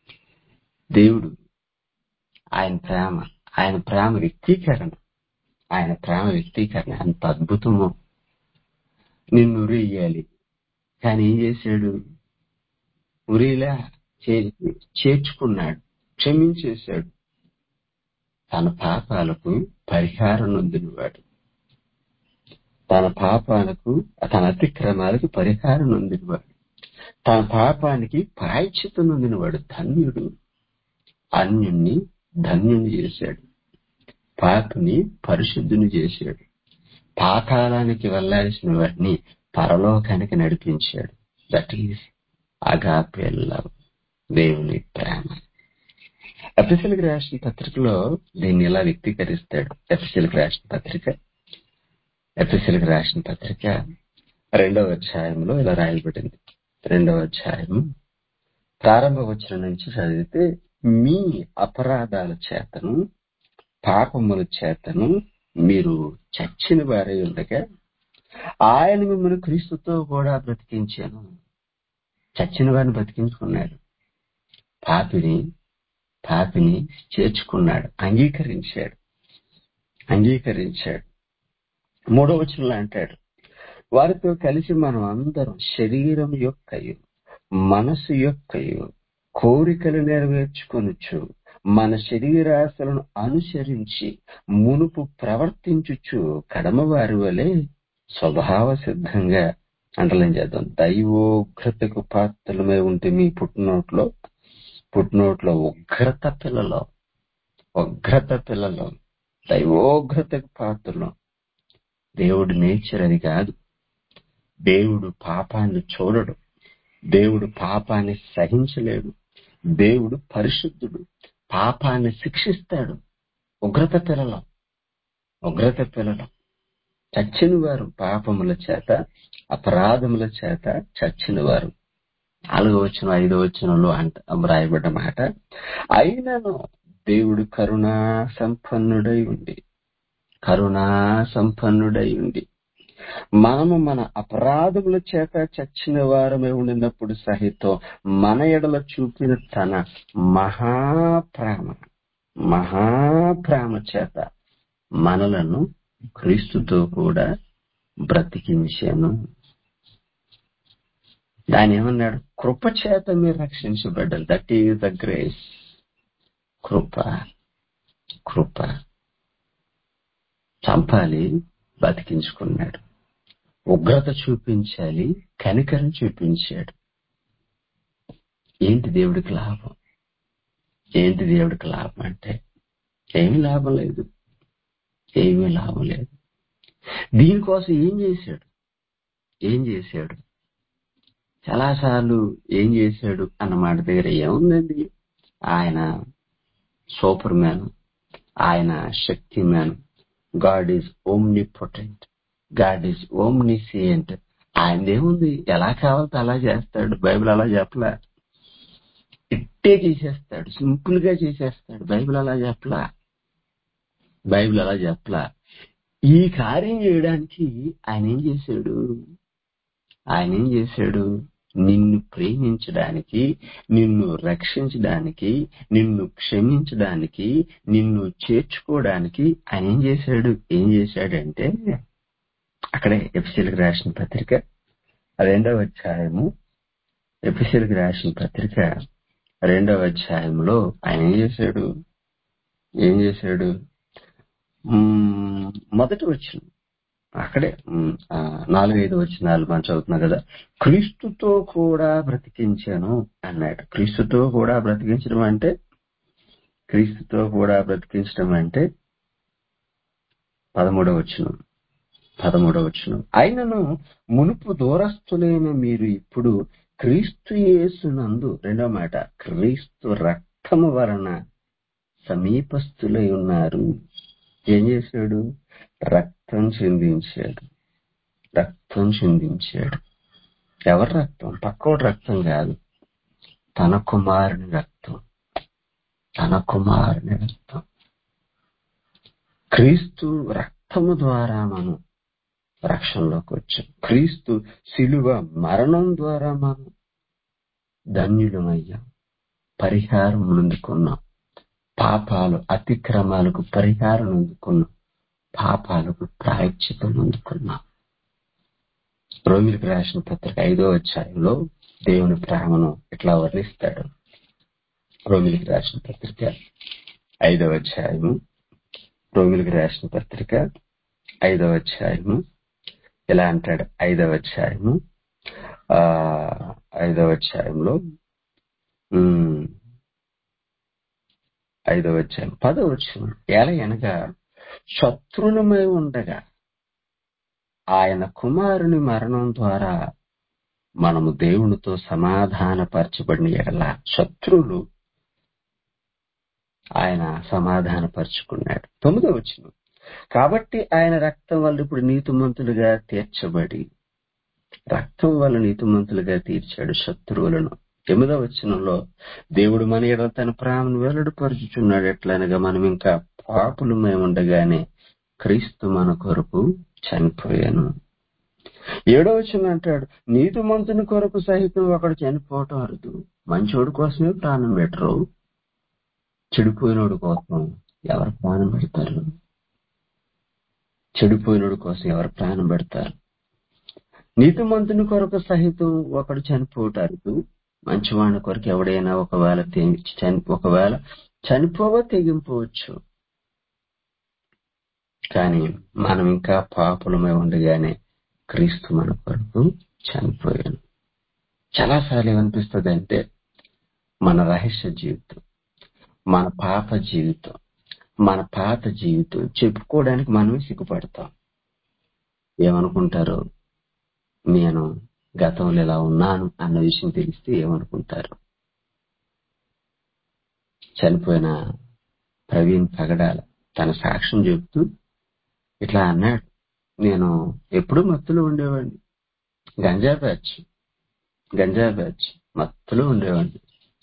దేవుడు ఆయన ప్రేమ ఆయన ప్రేమ వ్యక్తీకరణ ఆయన ప్రేమ వ్యక్తీకరణ ఎంత అద్భుతమో నిన్ను ఉరేయాలి కానీ ఏం చేశాడు ఉరిలా చే- చేర్చుకున్నాడు క్షమించేశాడు తన పాపాలకు పరిహారం నొందినవాడు తన పాపాలకు తన అతిక్రమాలకు పరిహారం నొందినవాడు తన పాపానికి ప్రాయశ్చిత్తం నొందినవాడు ధన్యుడు అన్యుణ్ణి ధన్యుని చేశాడు పాపిని పరిశుద్ధుని చేశాడు పాతాళానికి వెళ్లాల్సిన వాటిని పరలోకానికి నడిపించాడు దట్ ఈస్ అగాపే లవ్ దేవుని ప్రేమ ఎఫ్ఎస్ఎల్కి రాసిన పత్రికలో దీన్ని ఇలా వ్యక్తీకరిస్తాడు ఎఫ్ఎస్ఎల్కి రాసిన పత్రిక ఎఫ్ఎస్ఎల్కి రాసిన పత్రిక రెండవ అధ్యాయంలో ఇలా రాయబడింది రెండవ అధ్యాయం ప్రారంభ వచనం నుంచి చదివితే మీ అపరాధాల చేతను పాపముల చేతను మీరు చచ్చిన వారై ఉండగా ఆయన మిమ్మల్ని క్రీస్తుతో కూడా బ్రతికించాను చచ్చిన వారిని బ్రతికించుకున్నాడు పాపిని పాపిని చేర్చుకున్నాడు అంగీకరించాడు అంగీకరించాడు మూడో వచనంలో అంటాడు వారితో కలిసి మనం అందరం శరీరం యొక్కయు మనసు యొక్కయు కోరికలు నెరవేర్చుకొనుచు మన శరీరాశలను అనుసరించి మునుపు ప్రవర్తించుచు కడమవారి వలె స్వభావ సిద్ధంగా అంటలేం చేద్దాం దైవోగ్రతకు పాత్రలమై ఉంటే మీ పుట్టినోట్లో పుట్టినోట్లో ఉగ్రత పిల్లలో ఉగ్రత పిల్లలో దైవోగ్రతకు పాత్రలు దేవుడి నేచర్ అది కాదు దేవుడు పాపాన్ని చూడడు దేవుడు పాపాన్ని సహించలేడు దేవుడు పరిశుద్ధుడు పాపాన్ని శిక్షిస్తాడు ఉగ్రత పిల్లలు ఉగ్రత పిల్లలు చచ్చిన వారు పాపముల చేత అపరాధముల చేత చచ్చిన వారు నాలుగో వచనం ఐదో వచనంలో అంట రాయబడ్డ మాట అయినను దేవుడు కరుణా సంపన్నుడై ఉండి కరుణా సంపన్నుడై ఉండి మనము మన అపరాధముల చేత చచ్చిన వారమై ఉండినప్పుడు సహితం మన ఎడల చూపిన తన మహాప్రేమ మహాప్రేమ చేత మనలను క్రీస్తుతో కూడా బ్రతికించాను దాని ఏమన్నాడు కృప చేత మీరు రక్షించబడ్డారు దట్ ఈజ్ ద గ్రేస్ కృప కృప చంపాలి బతికించుకున్నాడు ఉగ్రత చూపించాలి కనికరం చూపించాడు ఏంటి దేవుడికి లాభం ఏంటి దేవుడికి లాభం అంటే ఏమి లాభం లేదు ఏమీ లాభం లేదు దీనికోసం ఏం చేశాడు ఏం చేశాడు చాలాసార్లు ఏం చేశాడు అన్న మాట దగ్గర ఏముందండి ఆయన సూపర్ మ్యాన్ ఆయన శక్తి man God is omnipotent God is omniscient ఆయన ఏముంది ఎలా కావాలంటే అలా చేస్తాడు బైబిల్ అలా చెప్పలా ఇట్టే చేసేస్తాడు సింపుల్ గా చేసేస్తాడు బైబిల్ అలా చెప్పలా బైబిల్ అలా చెప్పలా ఈ కార్యం చేయడానికి ఆయన ఏం చేశాడు ఆయన ఏం చేశాడు నిన్ను ప్రేమించడానికి నిన్ను రక్షించడానికి నిన్ను క్షమించడానికి నిన్ను చేర్చుకోవడానికి ఆయన ఏం చేశాడు ఏం చేశాడంటే అక్కడే ఎఫ్సీలకు రాసిన పత్రిక రెండవ అధ్యాయము ఎఫ్సీలకు రాసిన పత్రిక రెండవ అధ్యాయంలో ఆయన ఏం చేశాడు ఏం చేశాడు మ్మ్, మొదటి వచ్చిన అక్కడే మ్మ్, ఆ, నాలుగైదు వచ్చినాలు మనం చదువుతున్నాం కదా క్రీస్తుతో కూడా బ్రతికించాను అన్నాడు క్రీస్తుతో కూడా బ్రతికించడం అంటే క్రీస్తుతో కూడా బ్రతికించడం అంటే పదమూడవ వచనం పదమూడవ వచనం అయినను మునుపు దూరస్తులైన మీరు ఇప్పుడు క్రీస్తు యేసునందు రెండవ మాట క్రీస్తు రక్తము వలన సమీపస్తులై ఉన్నారు ఏం చేశాడు రక్తం చెందించాడు రక్తం చెందించాడు ఎవరి రక్తం పక్కోటి రక్తం కాదు తన కుమారుని రక్తం తన కుమారుని రక్తం క్రీస్తు రక్తము ద్వారా మనం రక్షణలోకి వచ్చాం క్రీస్తు శిలువ మరణం ద్వారా మనం ధన్యులమయ్యాం పరిహారం అందుకున్నాం పాపాలు అతిక్రమాలకు పరిహారం అందుకున్నాం పాపాలకు ప్రాయశ్చితం అందుకున్నాం రోమిలికి రాసిన పత్రిక ఐదో అధ్యాయంలో దేవుని ప్రేమను ఇట్లా వర్ణిస్తాడు రోమిలికి రాసిన పత్రిక ఐదవ అధ్యాయము రోమిలికి రాసిన పత్రిక ఐదవ అధ్యాయము ఇలా అంటాడు ఐదవ అధ్యాయము ఆ ఐదవ అధ్యాయంలో ఉమ్, ఐదవ అధ్యాయం పదవ వచ్చిన ఎలా అనగా శత్రునమై ఉండగా ఆయన కుమారుని మరణం ద్వారా మనము దేవునితో సమాధానపరచబడిన ఎడల శత్రువులు ఆయన సమాధానపరుచుకున్నాడు తొమ్మిదో వచ్చిన కాబట్టి ఆయన రక్తం వల్ల ఇప్పుడు నీతిమంతులుగా తీర్చబడి రక్తం వల్ల నీతిమంతులుగా తీర్చాడు శత్రువులను ఎనిమిదో వచనంలో దేవుడు మన ఎడల తన ప్రేమను వెల్లడిపరుచుచున్నాడు ఎట్లనగా మనం ఇంకా పాపులమై ఉండగానే క్రీస్తు మన కొరకు చనిపోయాను ఏడో వచనం అంటాడు నీతిమంతుని కొరకు సహితం ఒకడు చనిపోవటం అరుదు మంచోడు కోసమే ప్రాణం పెట్టరు చెడిపోయినోడు కోసం ఎవరు ప్రాణం పెడతారు చెడిపోయినోడు కోసం ఎవరు ప్రాణం పెడతారు నీతిమంతుని కొరకు సహితం ఒకడు చనిపోటారు మంచివాడి కొరకు ఎవడైనా ఒకవేళ తెగి- చని- ఒకవేళ చనిపోవ తెగింపవచ్చు కానీ మనం ఇంకా పాపులమై ఉండగానే క్రీస్తు మన కొరకు చనిపోయాను చాలాసార్లు ఏమనిపిస్తుంది అంటే మన రహస్య జీవితం మన పాప జీవితం మన పాత జీవితం చెప్పుకోవడానికి మనమే సిగ్గుపడతాం ఏమనుకుంటారు నేను గతంలో ఇలా ఉన్నాను అన్న విషయం తెలిస్తే ఏమనుకుంటారు చనిపోయిన ప్రవీణ్ పగడాల తన సాక్ష్యం చెబుతూ ఇట్లా అన్నాడు నేను ఎప్పుడూ మత్తులో ఉండేవాడిని గంజా బ్యాచ్ గంజా బ్యాచ్ మత్తులో ఉండేవాడిని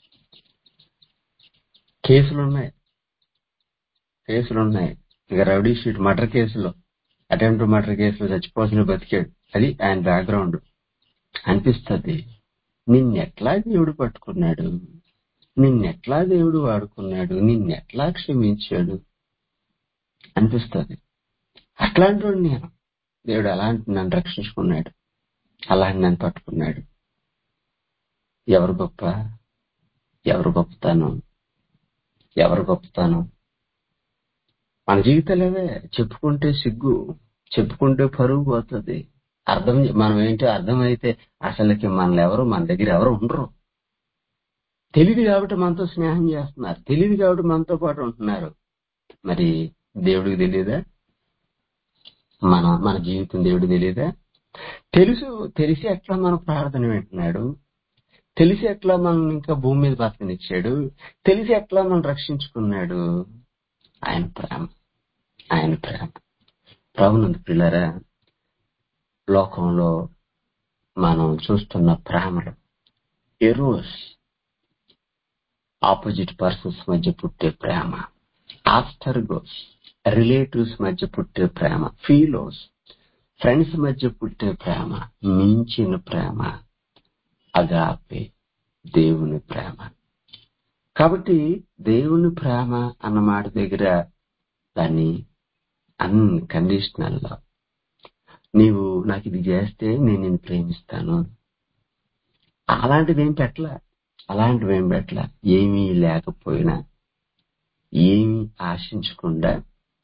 కేసులున్నాయి కేసులున్నాయి ఇక రౌడీ షీట్ మర్డర్ కేసులో అటెంప్ట్ మర్డర్ కేసులో చచ్చిపోవాల్సిన బతికాడు అది ఆయన బ్యాక్గ్రౌండ్ అనిపిస్తుంది నిన్నెట్లా దేవుడు పట్టుకున్నాడు నిన్నెట్లా దేవుడు వాడుకున్నాడు నిన్నెట్లా క్షమించాడు అనిపిస్తుంది అట్లాంటి వాడు నేను దేవుడు అలాంటి నన్ను రక్షించుకున్నాడు అలాంటి నన్ను పట్టుకున్నాడు ఎవరు గొప్ప ఎవరు గొప్పతనం ఎవరు గొప్పతనం మన జీవితాలేవే చెప్పుకుంటే సిగ్గు చెప్పుకుంటే పరుగు పోతుంది అర్థం మనం ఏంటో అర్థమైతే అసలుకి మనల్ని ఎవరు మన దగ్గర ఎవరు ఉండరు తెలియదు కాబట్టి మనతో స్నేహం చేస్తున్నారు తెలియదు కాబట్టి మనతో పాటు ఉంటున్నారు మరి దేవుడికి తెలియదా మన మన జీవితం దేవుడికి తెలియదా తెలుసు తెలిసి ఎట్లా మన ప్రార్థన వింటున్నాడు తెలిసి ఎట్లా మనం ఇంకా భూమి మీద బతకనిచ్చాడు తెలిసి ఎట్లా మనం రక్షించుకున్నాడు ఆయన ప్రేమ ఆయన ప్రేమ ప్రభునందు పిల్లరా లోకంలో మనం చూస్తున్న ప్రేమలు ఎరోస్ ఆపోజిట్ పర్సన్స్ మధ్య పుట్టే ప్రేమ ఆస్టర్గోస్ రిలేటివ్స్ మధ్య పుట్టే ప్రేమ ఫీలోస్ ఫ్రెండ్స్ మధ్య పుట్టే ప్రేమ మించిన ప్రేమ అగాపే దేవుని ప్రేమ కాబట్టి దేవుని ప్రేమ అన్న మాట దగ్గర దాన్ని అన్కండిషనల్ గా నీవు నాకు ఇది చేస్తే నేను నిన్ను ప్రేమిస్తాను అలాంటిది ఏం పెట్టలా అలాంటివి ఏం పెట్టలా ఏమీ లేకపోయినా ఏమీ ఆశించకుండా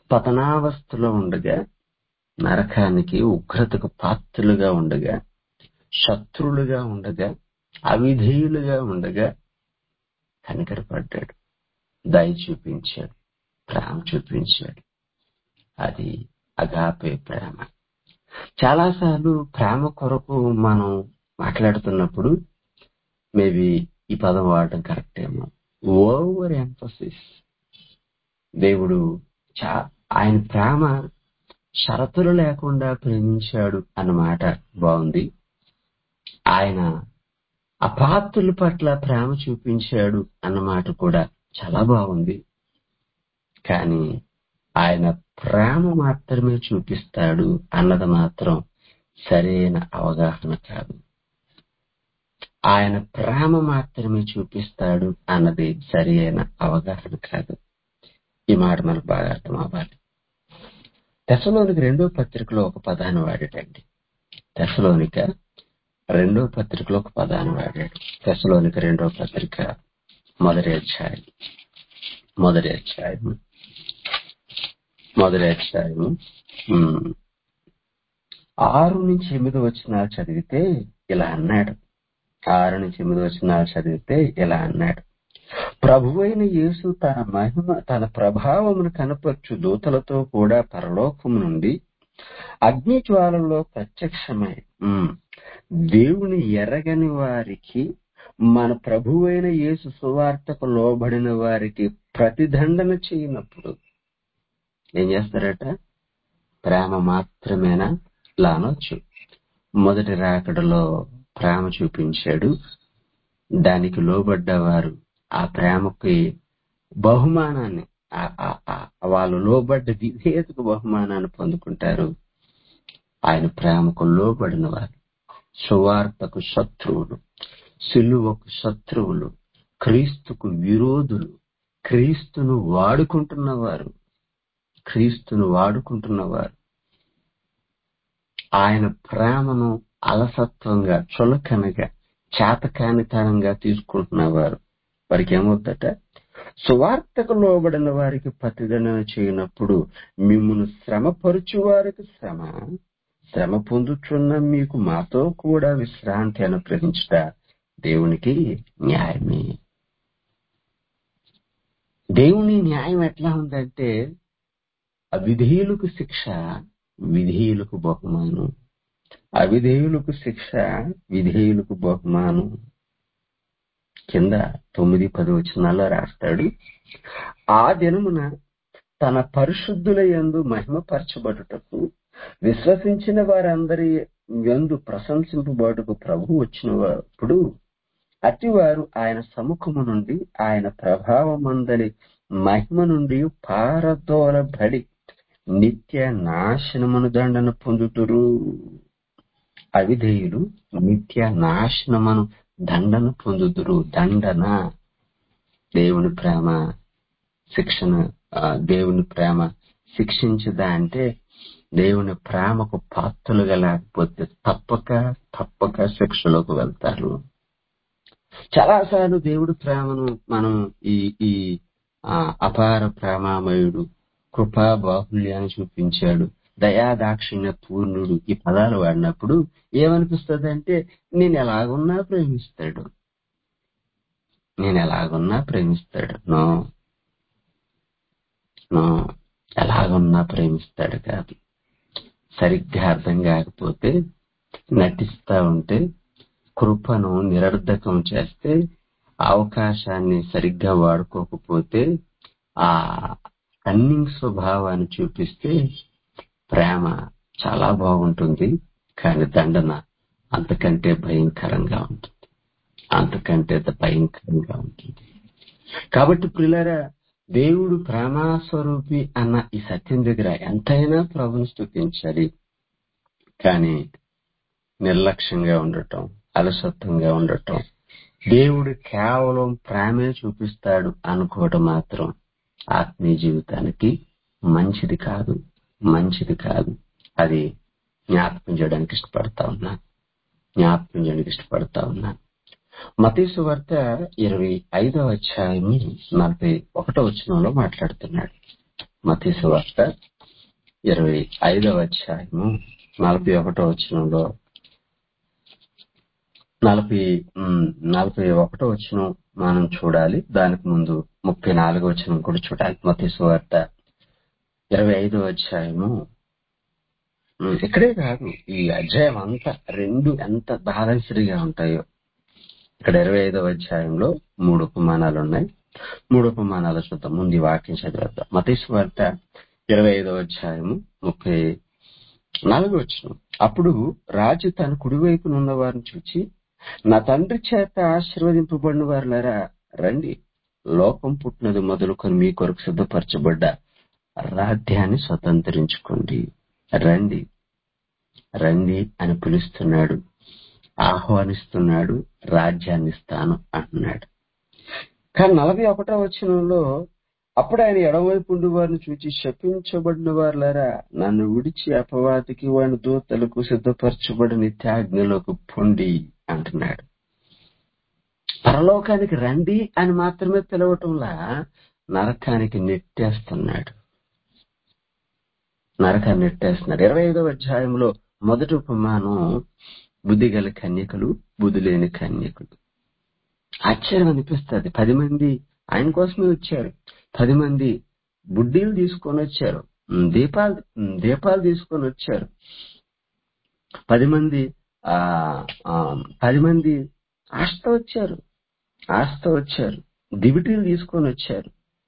పతనావస్థలో ఉండగా నరకానికి ఉగ్రతకు పాత్రులుగా ఉండగా శత్రులుగా ఉండగా అవిధేయులుగా ఉండగా కనికరపడ్డాడు దయ చూపించాడు ప్రేమ చూపించాడు అది అగాపే ప్రేమ చాలాసార్లు ప్రేమ కొరకు మనం మాట్లాడుతున్నప్పుడు మేబీ ఈ పదం వాడడం కరెక్ట్ ఏమో ఓవర్ ఎంఫసిస్ దేవుడు చా ఆయన ప్రేమ షరతులు లేకుండా ప్రేమించాడు అన్నమాట బాగుంది ఆయన అపాత్రుల పట్ల ప్రేమ చూపించాడు అన్నమాట కూడా చాలా బాగుంది కానీ ఆయన ప్రేమ మాత్రమే చూపిస్తాడు అన్నది మాత్రం సరైన అవగాహన కాదు ఆయన ప్రేమ మాత్రమే చూపిస్తాడు అన్నది సరైన అవగాహన కాదు ఈ మాట మనకు బాగా అర్థం అవ్వాలి దశలోనికి రెండో పత్రికలో ఒక పదాన్ని వాడాడండి దశలోనిక రెండో పత్రికలో ఒక పదాన్ని వాడాడు దశలోనిక రెండో పత్రిక మొదటి అధ్యాయం మొదటి అధ్యాయం మొదటి అధ్యాయం ఉమ్, ఆరు నుంచి ఎనిమిది వచ్చిన చదివితే ఇలా అన్నాడు ఆరు నుంచి ఎనిమిది వచ్చిన చదివితే ఇలా అన్నాడు ప్రభువైన యేసు తన మహిమ తన ప్రభావమును కనపరచు దూతలతో కూడా పరలోకము నుండి అగ్ని జ్వాలలో ప్రత్యక్షమై ఉమ్, దేవుని ఎరగని వారికి మన ప్రభువైన యేసు సువార్తకు లోబడిన వారికి ప్రతిదండన చేయనప్పుడు ఏం చేస్తారట ప్రేమ మాత్రమేనా లానొచ్చు మొదటి రాకడలో ప్రేమ చూపించాడు దానికి లోబడ్డవారు ఆ ప్రేమకి బహుమానాన్ని ఆ- ఆ- ఆ- వాళ్ళు లోబడ్డ విధేయతకు బహుమానాన్ని పొందుకుంటారు ఆయన ప్రేమకు లోబడిన వారు సువార్తకు శత్రువులు సిలువకు శత్రువులు క్రీస్తుకు విరోధులు క్రీస్తును వాడుకుంటున్నవారు క్రీస్తును వాడుకుంటున్నవారు ఆయన ప్రేమను అలసత్వంగా చులకనగా చేతకానితనంగా తీసుకుంటున్నవారు వారికి ఏమవుద్దట సువార్తకు లోబడిన వారికి ప్రతిదండన చేయనప్పుడు మిమ్మల్ని శ్రమపరుచు వారికి శ్రమ శ్రమ పొందుచున్న మీకు మాతో కూడా విశ్రాంతి అనుగ్రహించుట దేవునికి న్యాయమే దేవుని న్యాయం ఎట్లా ఉందంటే అవిధేయులకు శిక్ష విధేయులకు బహుమానం అవిధేయులకు శిక్ష విధేయులకు బహుమానం కింద తొమ్మిది పది వచనాల్లో రాస్తాడు ఆ దినమున తన పరిశుద్ధుల యందు మహిమపరచబడుటకు విశ్వసించిన వారందరి యందు ప్రశంసింపబడుటకు ప్రభు వచ్చినప్పుడు అతివారు ఆయన సముఖము నుండి ఆయన ప్రభావమందలి మహిమ నుండి పారదోలబడి నిత్య నాశనమును దండన పొందుతురు అవిధేయులు నిత్య నాశనమును దండన పొందుతురు దండన దేవుని ప్రేమ శిక్షణ ఆ, దేవుని ప్రేమ శిక్షించదా అంటే దేవుని ప్రేమకు పాత్రలుగా లేకపోతే తప్పక తప్పక శిక్షలోకి వెళ్తారు చాలాసార్లు దేవుడి ప్రేమను మనం ఈ ఈ ఆ, అపార ప్రేమామయుడు కృపా బాహుల్యాన్ని చూపించాడు దయా దాక్షిణ్య పూర్ణుడు ఈ పదాలు వాడినప్పుడు ఏమనిపిస్తుంది అంటే నేను ఎలాగున్నా ప్రేమిస్తాడు నేను ఎలాగున్నా ప్రేమిస్తాడు నో నో ఎలాగున్నా ప్రేమిస్తాడు కాదు సరిగ్గా అర్థం కాకపోతే నటిస్తా ఉంటే కృపను నిరర్ధకం చేస్తే అవకాశాన్ని సరిగ్గా వాడుకోకపోతే ఆ కన్నింగ్ స్వభావాన్ని చూపిస్తే ప్రేమ చాలా బాగుంటుంది కానీ దండన అంతకంటే భయంకరంగా ఉంటుంది అంతకంటే భయంకరంగా ఉంటుంది కాబట్టి ప్రిలరా దేవుడు ప్రేమాస్వరూపి అన్న ఈ సత్యం దగ్గర ఎంతైనా ప్రభుని స్థుతించాలి కానీ నిర్లక్ష్యంగా ఉండటం అలసత్వంగా ఉండటం దేవుడు కేవలం ప్రేమే చూపిస్తాడు అనుకోవడం మాత్రం ఆత్మీయ జీవితానికి మంచిది కాదు మంచిది కాదు అది జ్ఞాపకం చేయడానికి ఇష్టపడతా ఉన్నా జ్ఞాపకం చేయడానికి ఇష్టపడతా ఉన్నా మతీసు వార్త ఇరవై ఐదో అధ్యాయం నలభై ఒకటో వచనంలో మాట్లాడుతున్నాడు మతీసు వార్త ఇరవై ఐదవ అధ్యాయము నలభై ఒకటో వచనంలో నలభై ఉమ్, నలభై ఒకటో వచనం మనం చూడాలి దానికి ముందు ముప్పై నాలుగో వచనం కూడా చూడాలి మతీసు వార్త ఇరవై ఐదవ అధ్యాయము ఉమ్, ఇక్కడే కాదు ఈ అధ్యాయం అంతా రెండు ఎంత బ్యాలెన్స్డ్గా ఉంటాయో ఇక్కడ ఇరవై ఐదవ అధ్యాయంలో మూడు ఉపమానాలు ఉన్నాయి మూడు ఉపమానాలు చూద్దాం ముందు ఈ వాక్యం చదివేద్దాం మతీసు వార్త ఇరవై ఐదవ అధ్యాయము ముప్పై నాలుగు వచ్చిన అప్పుడు రాజు తన కుడివైపున ఉన్న వారిని చూచి నా తండ్రి చేత ఆశీర్వదింపబడిన వారులారా రండి లోకం పుట్టినది మొదలుకొని మీ కొరకు సిద్ధపరచబడ్డ రాధ్యాన్ని స్వతంత్రించుకోండి రండి రండి అని పిలుస్తున్నాడు ఆహ్వానిస్తున్నాడు రాజ్యాన్ని ఇస్తాను అంటున్నాడు కానీ నలభై ఒకటో వచనంలో అప్పుడు ఆయన ఎడమవైపు ఉండి వారిని చూచి శపించబడిన వారులారా నన్ను విడిచి అపవాదికి వాని దూతలకు సిద్ధపరచబడిన నిత్యాగ్నిలోకి పొండి అంటున్నాడు పరలోకానికి రండి అని మాత్రమే పిలవటంలా నరకానికి నెట్టేస్తున్నాడు నరకాన్ని నెట్టేస్తున్నాడు ఇరవై ఐదవ అధ్యాయంలో మొదటి ఉపమానం బుద్ధి గల కన్యకలు బుద్ధి లేని కన్యకులు ఆశ్చర్యం అనిపిస్తుంది పది మంది ఆయన కోసమే వచ్చారు పది మంది బుడ్డీలు తీసుకొని వచ్చారు ఉమ్, దీపాలు ఉమ్, దీపాలు తీసుకొని వచ్చారు పది మంది ఆ ఆ, పది మంది ఆశతో వచ్చారు ఆశతో వచ్చారు దివిటీలు తీసుకొని వచ్చారు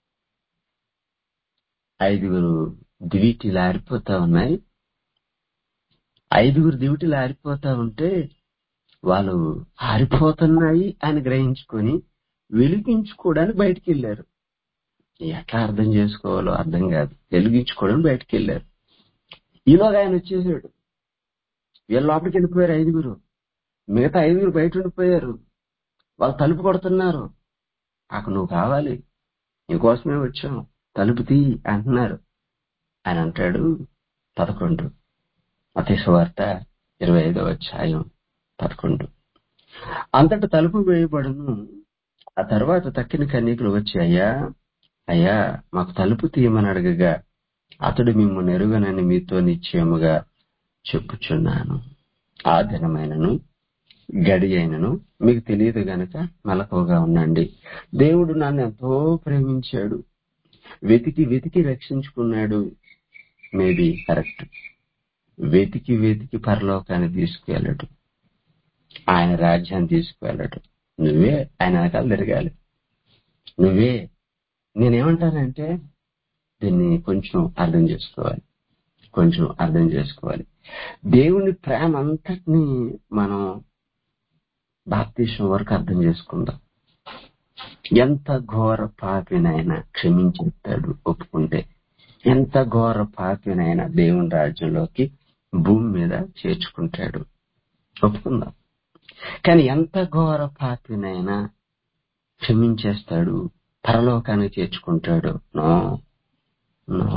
ఐదుగురు దివిటీలు ఆరిపోతా ఉన్నాయి ఐదుగురు దివిటీలు ఆరిపోతా ఉంటే వాళ్ళు ఆరిపోతున్నాయి అని గ్రహించుకొని వెలిగించుకోవడానికి బయటికి వెళ్ళారు ఎట్లా అర్థం చేసుకోవాలో అర్థం కాదు వెలిగించుకోవడానికి బయటికి వెళ్ళారు ఈలోగా ఆయన వచ్చేసాడు వీళ్ళ లోపలికి వెళ్ళిపోయారు ఐదుగురు మిగతా ఐదుగురు బయట ఉండిపోయారు వాళ్ళు తలుపు కొడుతున్నారు అక్కడ నువ్వు కావాలి నీకోసమే వచ్చాం తలుపు తీ అంటున్నారు ఆయన అంటాడు పదకొండు మతేశ వార్త ఇరవై ఐదవ అధ్యాయం పదకొండు అంతట తలుపు వేయబడును ఆ తర్వాత తక్కిన కన్యకులు వచ్చి అయ్యా అయ్యా మాకు తలుపు తీయమని అడగగా అతడు మిమ్మల్ని ఎరుగనని మీతో నిశ్చయముగా చెప్పుచున్నాను ఆ దినమైనను గడి అయినను మీకు తెలియదు గనక మెలకువగా ఉండండి దేవుడు నన్ను ఎంతో ప్రేమించాడు వెతికి వెతికి రక్షించుకున్నాడు మేబీ కరెక్ట్ వెతికి వెతికి పరలోకాన్ని తీసుకువెళ్ళడు ఆయన రాజ్యాన్ని తీసుకువెళ్ళడు నువ్వే ఆయన వెనకాల తిరగాలి నువ్వే నేనేమంటానంటే దీన్ని కొంచెం అర్థం చేసుకోవాలి కొంచెం అర్థం చేసుకోవాలి దేవుని ప్రేమ అంతటిని మనం బాప్తీసం వరకు అర్థం చేసుకుందాం ఎంత ఘోర పాపినైనా క్షమించేస్తాడు ఒప్పుకుంటే ఎంత ఘోర పాపినైనా దేవుని రాజ్యంలోకి భూమి మీద చేర్చుకుంటాడు ఒప్పుకుందాం కానీ ఎంత ఘోర పాపినైనా క్షమించేస్తాడు పరలోకాన్ని చేర్చుకుంటాడు నో నో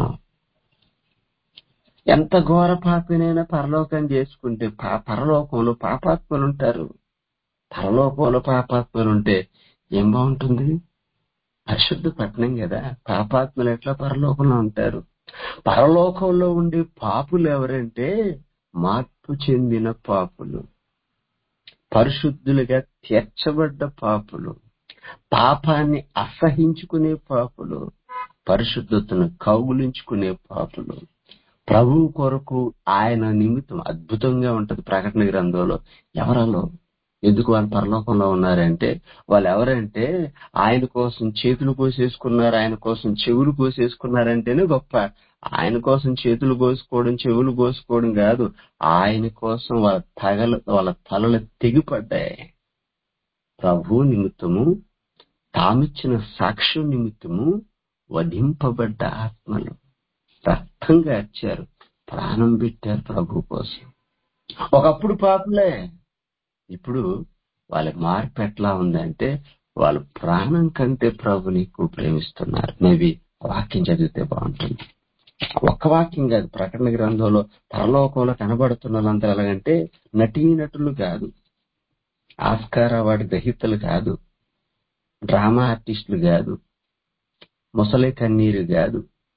ఎంత ఘోర పాపినైనా పరలోకం చేసుకుంటే పా- పరలోకంలో పాపాత్మలు ఉంటారు పరలోకంలో పాపాత్మలు ఉంటే ఏం బాగుంటుంది పరిశుద్ధ పట్టణం కదా పాపాత్మలు ఎట్లా పరలోకంలో ఉంటారు పరలోకంలో ఉండే పాపులు ఎవరంటే మార్పు చెందిన పాపులు పరిశుద్ధులుగా తీర్చబడ్డ పాపులు పాపాన్ని అసహించుకునే పాపులు పరిశుద్ధతను కౌగులించుకునే పాపులు ప్రభువు కొరకు ఆయన నిమిత్తం అద్భుతంగా ఉంటది ప్రకటన గ్రంథంలో ఎవరలో ఎందుకు వాళ్ళు పరలోకంలో ఉన్నారంటే వాళ్ళు ఎవరంటే ఆయన కోసం చేతులు కోసేసుకున్నారు ఆయన కోసం చెవులు కోసేసుకున్నారంటేనే గొప్ప ఆయన కోసం చేతులు కోసుకోవడం చెవులు కోసుకోవడం కాదు ఆయన కోసం వాళ్ళ తగల వాళ్ళ తలలు తెగిపడ్డాయి ప్రభు నిమిత్తము తామిచ్చిన సాక్ష్యం నిమిత్తము వధింపబడ్డ ఆత్మలు రక్తం గార్చారు ప్రాణం పెట్టారు ప్రభు కోసం ఒకప్పుడు పాపులే ఇప్పుడు వాళ్ళ మార్పు ఎట్లా ఉందంటే వాళ్ళు ప్రాణం కంటే ప్రభుని ఎక్కువ ప్రేమిస్తున్నారు మేబీ వాక్యం చదివితే బాగుంటుంది ఒక్క వాక్యం కాదు ప్రకటన గ్రంథంలో పరలోకంలో కనబడుతున్న వాళ్ళంతా ఎలాగంటే నటీనటులు కాదు ఆస్కార్ అవార్డు గ్రహీతలు కాదు డ్రామా ఆర్టిస్టులు కాదు ముసలి కన్నీరు కాదు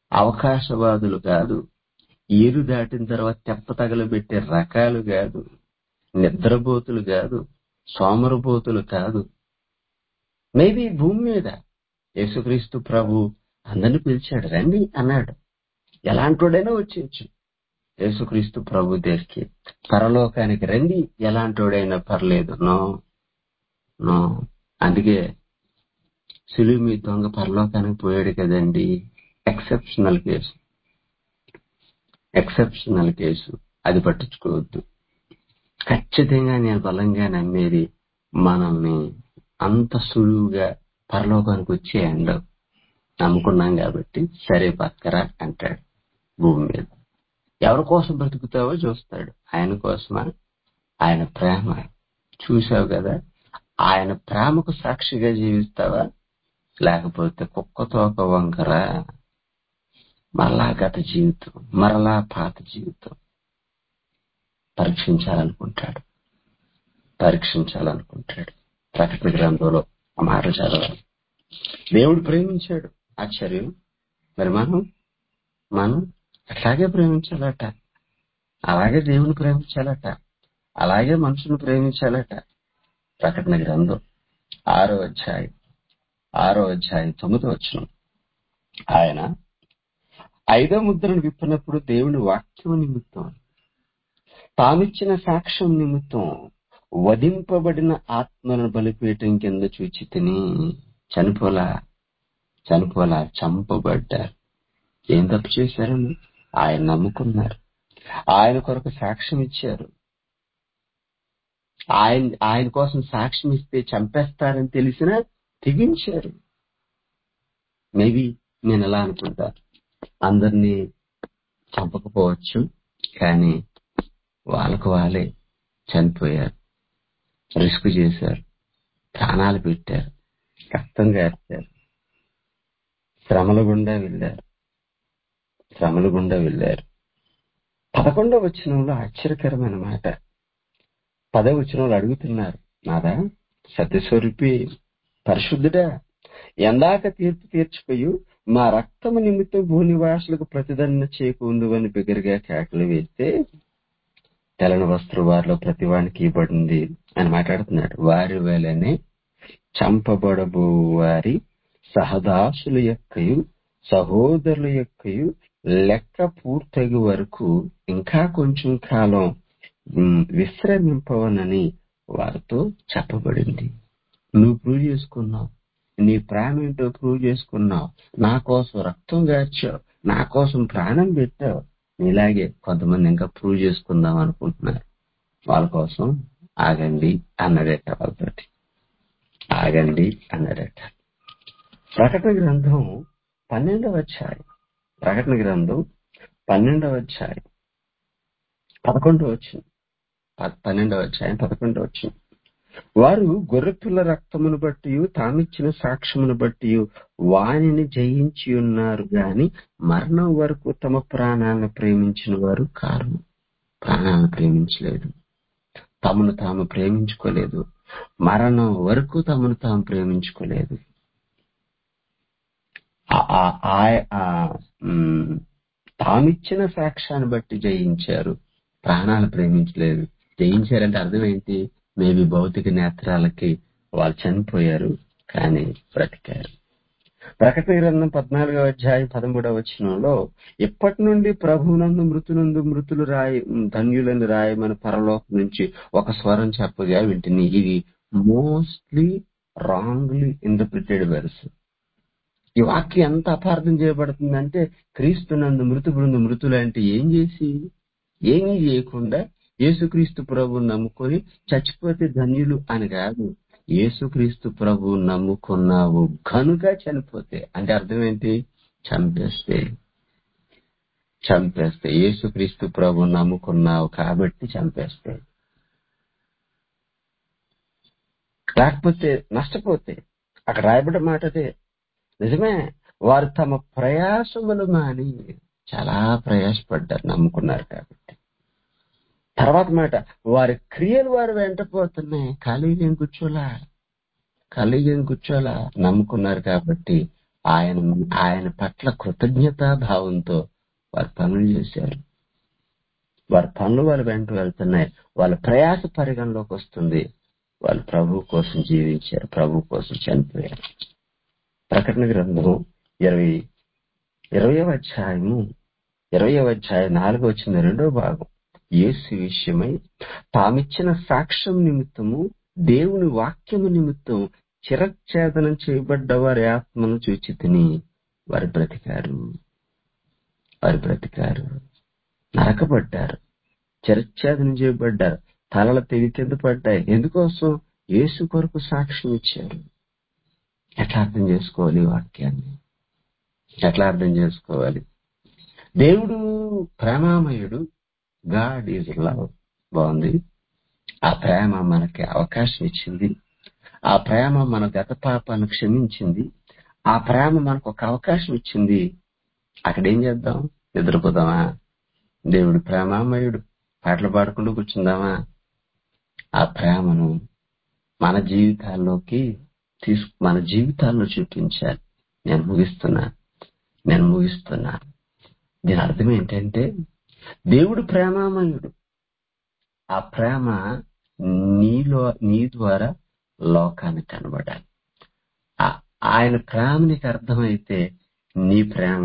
అవకాశవాదులు కాదు ఏరు దాటిన తర్వాత తెప్ప తగలబెట్టే రకాలు కాదు నిద్రపోతులు కాదు సోమరపోతులు కాదు మేబీ భూమి మీద యేసుక్రీస్తు ప్రభు అందరిని పిలిచాడు రండి అన్నాడు ఎలాంటోడైనా వచ్చేయచ్చు యేసుక్రీస్తు ప్రభు దగ్గరికి పరలోకానికి రండి ఎలాంటోడైనా పర్లేదు నో నో అందుకే సులువు మీ దొంగ పరలోకానికి పోయాడు కదండి ఎక్సెప్షనల్ కేసు ఎక్సెప్షనల్ కేసు అది పట్టించుకోవద్దు ఖచ్చితంగా నేను బలంగా నమ్మేది మనల్ని అంత సులువుగా పరలోకానికి వచ్చే అండవు నమ్ముకున్నాం కాబట్టి సరే పక్కరా అంటాడు భూమి మీద ఎవరి కోసం బ్రతుకుతావో చూస్తాడు ఆయన కోసమా ఆయన ప్రేమ చూసావు కదా ఆయన ప్రేమకు సాక్షిగా జీవిస్తావా లేకపోతే కుక్కతో ఒక వంకర మరలా గత జీవితం మరలా పాత జీవితం పరీక్షించాలనుకుంటాడు పరీక్షించాలనుకుంటాడు ప్రకటన గ్రంథంలో ఆ మాట చదవాలి దేవుడు ప్రేమించాడు ఆశ్చర్యం మరి మనం మనం అట్లాగే ప్రేమించాలట అలాగే దేవుని ప్రేమించాలట అలాగే మనుషులు ప్రేమించాలట ప్రకటన గ్రంథం ఆరో అధ్యాయం ఆరో అధ్యాయం తొమ్మిదో వచ్చిన ఆయన ఐదో ముద్రను విప్పినప్పుడు దేవుని వాక్యం నిమిత్తం తామిచ్చిన సాక్ష్యం నిమిత్తం వధింపబడిన ఆత్మలను బలిపీఠం కింద చూచి తిని చనిపోలా చనిపోలా చంపబడ్డారు ఏం తప్పు చేశారని ఆయన నమ్ముకున్నారు ఆయన కొరకు సాక్ష్యం ఇచ్చారు ఆయన ఆయన కోసం సాక్ష్యం ఇస్తే చంపేస్తారని తెలిసినా తెగించారు మేబీ నేను ఎలా అనుకుంటా అందరినీ చంపకపోవచ్చు కానీ వాళ్ళకు వాళ్ళే చనిపోయారు రిస్క్ చేశారు ప్రాణాలు పెట్టారు కష్టం గార్చారు శ్రమల గుండా వెళ్ళారు శ్రమల గుండా వెళ్ళారు పదకొండవ వచనంలో ఆశ్చర్యకరమైన మాట పదవ వచనంలో అడుగుతున్నారు నాదా సత్యస్వరూపి పరిశుద్ధుడా ఎందాక తీర్పు తీర్చిపోయి మా రక్తము నిమిత్తం భూనివాసులకు ప్రతిదండ చేయకుందు అని బిగ్గరగా కేకలు వేస్తే తెలని వస్త్ర వారిలో ప్రతి వానికి ఇవ్వబడింది అని మాట్లాడుతున్నాడు వారి వేలనే చంపబడబో వారి సహదాసుల యొక్కయు సహోదరుల యొక్కయు లెక్క పూర్తగు వరకు ఇంకా కొంచెం కాలం ఉమ్, విశ్రమింపవనని వారితో చెప్పబడింది నువ్వు ప్రూవ్ చేసుకున్నావు నీ ప్రేమ ఏంటో ప్రూవ్ చేసుకున్నావు నా కోసం రక్తం గార్చావు నా కోసం ప్రాణం పెట్టావు నీలాగే కొంతమంది ఇంకా ప్రూవ్ చేసుకుందాం అనుకుంటున్నారు వాళ్ళ కోసం ఆగండి అన్నాడట వాళ్ళతోటి ఆగండి అన్నాడట ప్రకటన గ్రంథం పన్నెండవ అధ్యాయం ప్రకటన గ్రంథం పన్నెండవ అధ్యాయం పదకొండవ వచ్చింది పన్నెండవ అధ్యాయం పదకొండవ వచ్చింది వారు గొర్రెపిల్ల రక్తమును బట్టి తామిచ్చిన సాక్ష్యమును బట్టి వానిని జయించి ఉన్నారు గాని మరణం వరకు తమ ప్రాణాలను ప్రేమించిన వారు కారు ప్రాణాలను ప్రేమించలేదు తమను తాము ప్రేమించుకోలేదు మరణం వరకు తమను తాము ప్రేమించుకోలేదు ఆ- ఆ- ఆ- ఆ, ఉమ్, తామిచ్చిన సాక్ష్యాన్ని బట్టి జయించారు ప్రాణాలు ప్రేమించలేదు జయించారంటే అర్థం ఏంటి మేబీ భౌతిక నేత్రాలకి వాళ్ళు చనిపోయారు కానీ బ్రతికారు ప్రకటన గ్రంథం పద్నాలుగవ అధ్యాయం పదమూడవ వచనంలో ఇప్పటి నుండి ప్రభునందు మృతునందు మృతులు రాయి ధన్యులను రాయమని పరలోకం నుంచి ఒక స్వరం చెప్పగా వింటిని ఇది మోస్ట్లీ రాంగ్లీ ఇంటర్ప్రిటెడ్ వెర్స్ ఈ వాక్యం ఎంత అపార్థం చేయబడుతుందంటే క్రీస్తునందు మృతు బృందు మృతులు అంటే ఏం చేసి ఏమీ చేయకుండా యేసుక్రీస్తు ప్రభు నమ్ముకొని చచ్చిపోతే ధన్యులు అని కాదు యేసుక్రీస్తు ప్రభు నమ్ముకున్నావు కనుక చనిపోతే అంటే అర్థం ఏంటి చంపేస్తే చంపేస్తే యేసుక్రీస్తు ప్రభు నమ్ముకున్నావు కాబట్టి చంపేస్తే లేకపోతే నష్టపోతే అక్కడ రాయబడ్డ మాట అదే నిజమే వారు తమ ప్రయాసములు మాని చాలా ప్రయాసపడ్డారు నమ్ముకున్నారు కాబట్టి తర్వాత మాట వారి క్రియలు వారు వెంటపోతున్నాయి ఖాళీగా ఏం కూర్చోలా ఖాళీగా ఏం కూర్చోలా నమ్ముకున్నారు కాబట్టి ఆయన ఆయన పట్ల కృతజ్ఞతా భావంతో వారు పనులు చేశారు వారి పనులు వాళ్ళ వెంట వెళ్తున్నాయి వాళ్ళ ప్రయాస పరిగణలోకి వస్తుంది వాళ్ళు ప్రభు కోసం జీవించారు ప్రభు కోసం చనిపోయారు ప్రకటన గ్రంథం ఇరవై ఇరవై అధ్యాయము ఇరవై అధ్యాయం నాలుగు వచ్చిన రెండో భాగం యేసు విషయమై తామిచ్చిన సాక్ష్యం నిమిత్తము దేవుని వాక్యము నిమిత్తం చిరచ్ఛేదనం చేయబడ్డ వారి ఆత్మను చూచి తిని వారి బ్రతికారు వారి బ్రతికారు నరకబడ్డారు చిరచ్ఛేదనం చేయబడ్డారు తలల తెగి కింద పడ్డాయి ఎందుకోసం యేసు కొరకు సాక్ష్యం ఇచ్చారు ఎట్లా అర్థం చేసుకోవాలి ఈ వాక్యాన్ని ఎట్లా అర్థం చేసుకోవాలి దేవుడు ప్రేమామయుడు గాడ్ ఈజ్ లవ్ బాగుంది ఆ ప్రేమ మనకి అవకాశం ఇచ్చింది ఆ ప్రేమ మన గత పాపాలను క్షమించింది ఆ ప్రేమ మనకు ఒక అవకాశం ఇచ్చింది అక్కడ ఏం చేద్దాం నిద్రపోదామా దేవుడు ప్రేమామయుడు పాటలు పాడుకుంటూ కూర్చుందామా ఆ ప్రేమను మన జీవితాల్లోకి తీసుకు మన జీవితాల్లో చూపించాలి నేను ముగిస్తున్నా నేను ముగిస్తున్నా దీని అర్థం ఏంటంటే దేవుడు ప్రేమామయుడు ఆ ప్రేమ నీలో నీ ద్వారా లోకానికి కనబడాలి ఆ- ఆయన ప్రేమ నీకు అర్థమైతే నీ ప్రేమ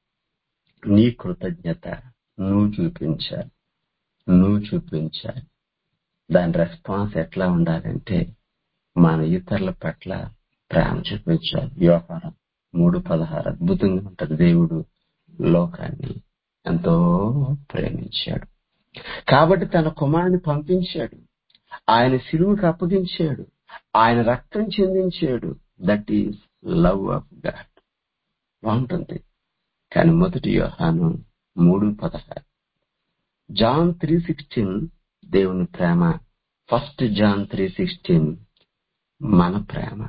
నీ కృతజ్ఞత నువ్వు చూపించాలి నువ్వు చూపించాలి దాని రెస్పాన్స్ ఎట్లా ఉండాలంటే మన ఇతరుల పట్ల ప్రేమ చూపించాలి వ్యవహారం మూడు పదహారు అద్భుతంగా ఉంటది దేవుడు లోకాన్ని ఎంతో ప్రేమించాడు కాబట్టి తన కుమారుని పంపించాడు ఆయన సిలువుకి అప్పగించాడు ఆయన రక్తం చెందించాడు that is love of God బాగుంటుంది కానీ మొదటి యోహాను మూడు పదహారు జాన్ త్రీ సిక్స్టీన్ దేవుని ప్రేమ ఫస్ట్ జాన్ త్రీ సిక్స్టీన్ మన ప్రేమ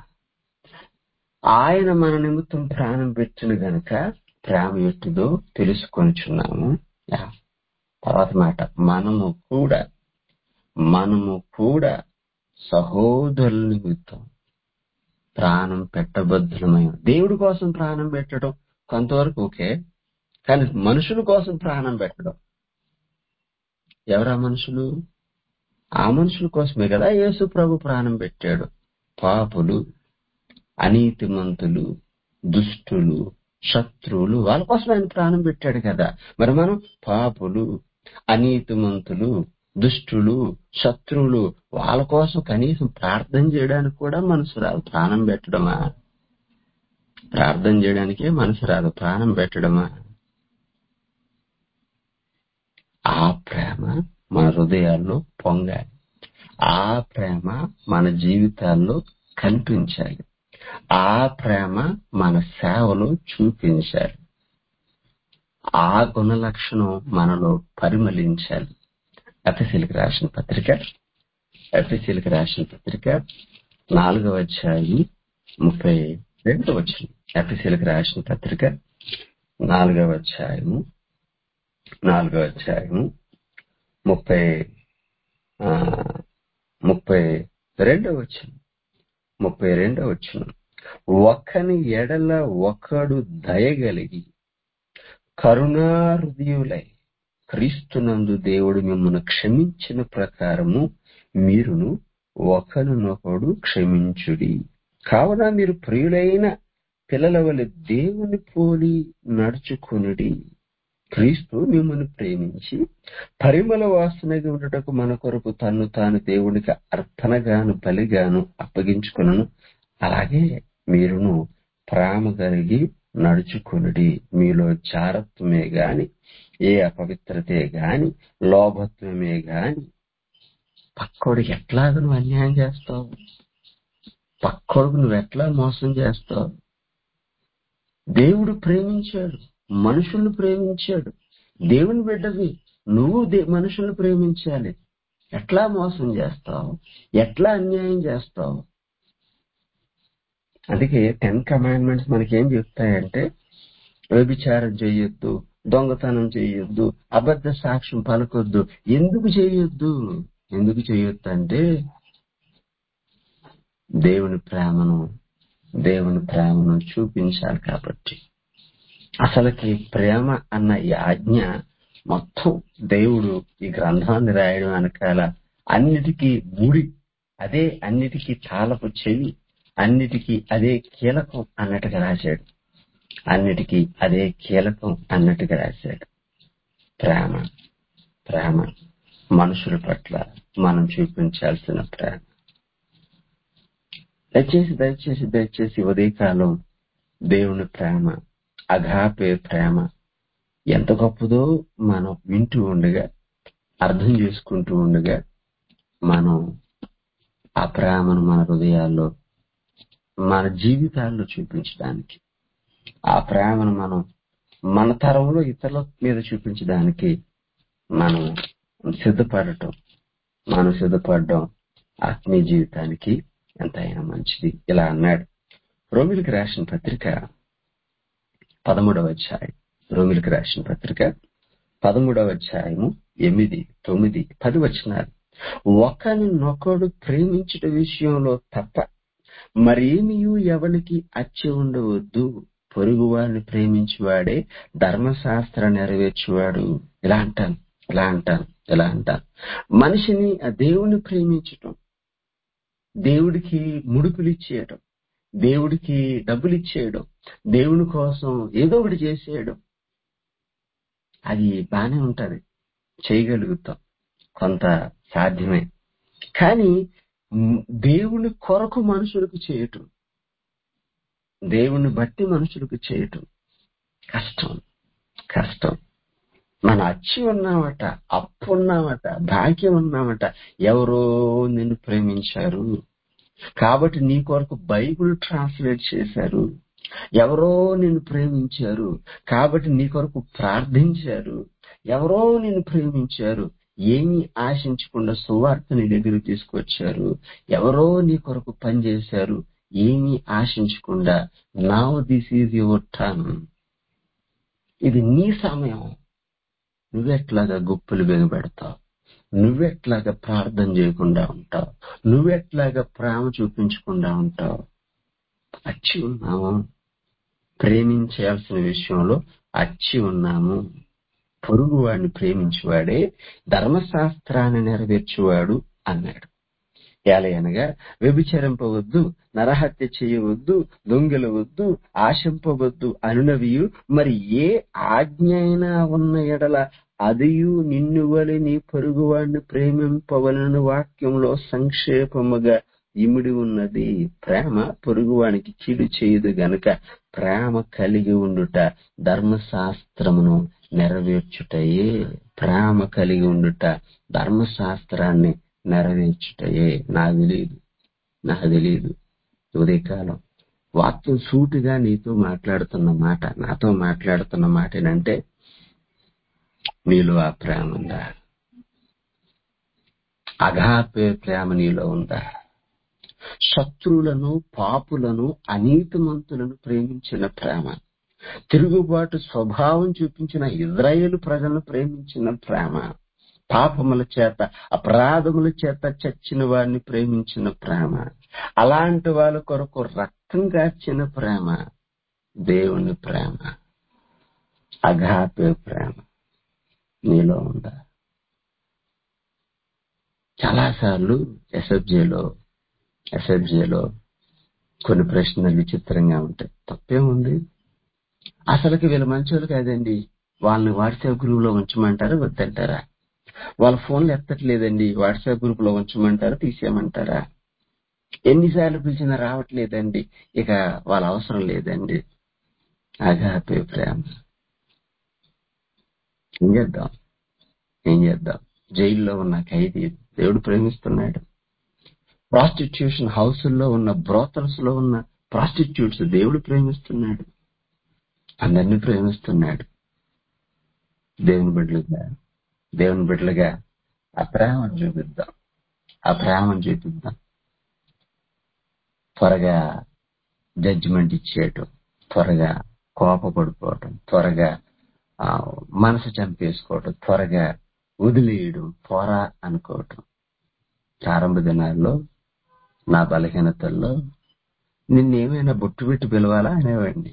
ఆయన మన నిమిత్తం ప్రాణం పెట్టిన గనుక ప్రేమ ఎట్టుదో తెలుసుకొనిచున్నాము యా. తర్వాత మాట మనము కూడా మనము కూడా సహోదరుల నిమిత్తం ప్రాణం పెట్టబద్ధులమై దేవుడి కోసం ప్రాణం పెట్టడం కొంతవరకు ఓకే కానీ మనుషుల కోసం ప్రాణం పెట్టడం ఎవరా మనుషులు ఆ మనుషుల కోసమే కదా యేసు ప్రభు ప్రాణం పెట్టాడు పాపులు అనీతిమంతులు దుష్టులు శత్రువులు వాళ్ళ కోసం ఆయన ప్రాణం పెట్టాడు కదా మరి మనం పాపులు అనీతిమంతులు దుష్టులు శత్రువులు వాళ్ళ కోసం కనీసం ప్రార్థన చేయడానికి కూడా మనసు రాదు ప్రాణం పెట్టడమా ప్రార్థన చేయడానికే మనసు రాదు ప్రాణం పెట్టడమా ఆ ప్రేమ మన హృదయాల్లో పొంగాలి ఆ ప్రేమ మన జీవితాల్లో కనిపించాలి ఆ ప్రేమ మన సేవలో చూపించాలి ఆ గుణ లక్షణం మనలో పరిమళించాలి ఎఫ్ఎస్సీలకు రాసిన పత్రిక ఎఫ్ఎస్సీలకు రాసిన పత్రిక నాలుగవ అధ్యాయం ముప్పై రెండు వచ్చిన ఎఫ్ఎస్సీలకు రాసిన పత్రిక నాలుగవ అధ్యాయము నాలుగవ అధ్యాయము ముప్పై ఆ, ముప్పై రెండవ వచ్చిన ముప్పై రెండవ వచ్చిన ఒకని ఎడల ఒకడు దయగలిగి కరుణాహృదయులై క్రీస్తునందు దేవుడు మిమ్మల్ని క్షమించిన ప్రకారము మీరును ఒకరినొకడు క్షమించుడి కావున మీరు ప్రియులైన పిల్లల వలె దేవుని పోలి నడుచుకునుడి క్రీస్తు మిమ్మల్ని ప్రేమించి పరిమళ వాసనగా ఉండటకు మన కొరకు తన్ను తాను దేవునికి అర్పణగాను బలిగాను అప్పగించుకును అలాగే మీరును ప్రేమ కలిగి నడుచుకునుడి మీలో జారత్వమే గాని ఏ అపవిత్రతే గాని లోభత్వమే గాని పక్కోడికి ఎట్లాగ నువ్వు అన్యాయం చేస్తావు పక్కోడికి నువ్వు ఎట్లా మోసం చేస్తావు దేవుడు ప్రేమించాడు మనుషుల్ని ప్రేమించాడు దేవుని బిడ్డవి నువ్వు దే- మనుషుల్ని ప్రేమించాలి ఎట్లా మోసం చేస్తావు ఎట్లా అన్యాయం చేస్తావు అందుకే టెన్ కమాండ్మెంట్స్ మనకేం చెప్తాయంటే వ్యభిచారం చేయొద్దు దొంగతనం చేయొద్దు అబద్ధ సాక్ష్యం పలకొద్దు ఎందుకు చేయొద్దు ఎందుకు చేయొద్దు అంటే దేవుని ప్రేమను దేవుని ప్రేమను చూపించాలి కాబట్టి అసలుకి ప్రేమ అన్న ఈ ఆజ్ఞ మొత్తం దేవుడు ఈ గ్రంథాన్ని రాయడం వెనకాల అన్నిటికీ ముడి అదే అన్నిటికీ తాళపు చెవి అన్నిటికీ అదే కీలకం అన్నట్టుగా రాశాడు అన్నిటికీ అదే కీలకం అన్నట్టుగా రాశాడు ప్రేమ ప్రేమ మనుషుల పట్ల మనం చూపించాల్సిన ప్రేమ దయచేసి దయచేసి దయచేసి ఉదయకాలం దేవుని ప్రేమ అఘాపే ప్రేమ ఎంత గొప్పదో మనం వింటూ ఉండగా అర్థం చేసుకుంటూ ఉండగా మనం ఆ ప్రేమను మన హృదయాల్లో మన జీవితాల్లో చూపించడానికి ఆ ప్రేమను మనం మన తరంలో ఇతరుల మీద చూపించడానికి మనం సిద్ధపడటం మనం సిద్ధపడడం ఆత్మీయ జీవితానికి ఎంతైనా మంచిది ఇలా అన్నాడు రోమిలికి రాసిన పత్రిక పదమూడవ అధ్యాయం రోమిలికి రాసిన పత్రిక పదమూడవ అధ్యాయము ఎనిమిది తొమ్మిది పది వచనాలు ఒకరినొకడు ప్రేమించుట విషయంలో తప్ప మరేమియు ఎవరికి అచ్చి ఉండవద్దు పొరుగు వారిని ప్రేమించువాడే ధర్మశాస్త్ర నెరవేర్చువాడు ఇలా అంటాను ఇలా అంటాను ఇలా అంటాను మనిషిని ఆ దేవుని ప్రేమించటం దేవుడికి ముడుపులు ఇచ్చేయడం దేవుడికి డబ్బులు ఇచ్చేయడం దేవుని కోసం ఏదో ఒకటి చేసేయడం అది బానే ఉంటది చేయగలుగుతాం కొంత సాధ్యమే కానీ మ్, దేవుని కొరకు మనుషులకు చేయటం దేవుని బట్టి మనుషులకు చేయటం కష్టం కష్టం మన అచ్చి ఉన్నామట అప్పు ఉన్నామట భాగ్యం ఉన్నామట ఎవరో నిన్ను ప్రేమించారు కాబట్టి నీ కొరకు బైబిల్ ట్రాన్స్లేట్ చేశారు ఎవరో నిన్ను ప్రేమించారు కాబట్టి నీ కొరకు ప్రార్థించారు ఎవరో నిన్ను ప్రేమించారు ఏమీ ఆశించకుండా సువార్త నీ దగ్గరికి తీసుకొచ్చారు ఎవరో నీ కొరకు పనిచేశారు ఏమీ ఆశించకుండా now this is your turn ఇది నీ సమయం నువ్వెట్లాగా గుప్పులు బిగబెడతావు నువ్వెట్లాగా ప్రార్థన చేయకుండా ఉంటావు నువ్వెట్లాగా ప్రేమ చూపించకుండా ఉంటావు అచ్చి ఉన్నాము ప్రేమించాల్సిన విషయంలో అచ్చి ఉన్నాము పొరుగు వాడిని ప్రేమించువాడే ధర్మశాస్త్రాన్ని నెరవేర్చువాడు అన్నాడు ఏలయనగా వ్యభిచరింపవద్దు నరహత్య చేయవద్దు దొంగిలవద్దు ఆశింపవద్దు అనునవియు మరి ఏ ఆజ్ఞ అయినా ఉన్న ఎడల అదియు నిన్ను వలె నీ పొరుగువాడిని ప్రేమింపవలను వాక్యంలో సంక్షేపముగా ఇమిడి ఉన్నది ప్రేమ పొరుగువానికి కీడు చేయదు గనుక ప్రేమ కలిగి ఉండుట ధర్మశాస్త్రమును నెరవేర్చుటయే ప్రేమ కలిగి ఉండుట ధర్మశాస్త్రాన్ని నెరవేర్చుటయే నాకు తెలియదు నాకు తెలియదు ఉదయకాలం వాక్యం సూటిగా నీతో మాట్లాడుతున్న మాట నాతో మాట్లాడుతున్న మాట ఏంటంటే నీలో ఆ ప్రేమ ఉందా అఘాపే ప్రేమ నీలో ఉందా శత్రువులను పాపులను అనీతిమంతులను ప్రేమించిన ప్రేమ తిరుగుబాటు స్వభావం చూపించిన ఇజ్రాయేలు ప్రజలను ప్రేమించిన ప్రేమ పాపముల చేత అపరాధముల చేత చచ్చిన వారిని ప్రేమించిన ప్రేమ అలాంటి వాళ్ళ కొరకు రక్తం కార్చిన ప్రేమ దేవుని ప్రేమ అఘాపే ప్రేమ నీలో ఉందా చాలాసార్లు ఎస్ఎఫ్జేలో ఎస్ఎఫ్జేలో కొన్ని ప్రశ్నలు విచిత్రంగా ఉంటాయి తప్పేముంది అసలుకి వీళ్ళ మంచోళ్ళు కాదండి వాళ్ళని వాట్సాప్ గ్రూప్ లో ఉంచమంటారా వద్దంటారా వాళ్ళ ఫోన్లు ఎత్తట్లేదండి వాట్సాప్ గ్రూప్ లో ఉంచమంటారా తీసేయమంటారా ఎన్నిసార్లు పిలిచినా రావట్లేదండి ఇక వాళ్ళ అవసరం లేదండి అగాపే ప్రేమ ఏం చేద్దాం ఏం చేద్దాం జైల్లో ఉన్న ఖైదీ దేవుడు ప్రేమిస్తున్నాడు ప్రాస్టిట్యూషన్ హౌసుల్లో ఉన్న బ్రోతల్స్ లో ఉన్న ప్రాస్టిట్యూట్స్ దేవుడు ప్రేమిస్తున్నాడు అందరినీ ప్రేమిస్తున్నాడు దేవుని బిడ్డలుగా దేవుని బిడ్డలుగా ఆ ప్రేమను చూపిద్దాం ఆ ప్రేమను చూపిద్దాం త్వరగా జడ్జిమెంట్ ఇచ్చేయటం త్వరగా కోపపడిపోవటం త్వరగా ఆ, మనసు చంపేసుకోవటం త్వరగా వదిలేయడం పోరా అనుకోవటం ప్రారంభ దినాల్లో నా బలహీనతల్లో నిన్నేమైనా బొట్టు పెట్టి పిలవాలా అనేవాడిని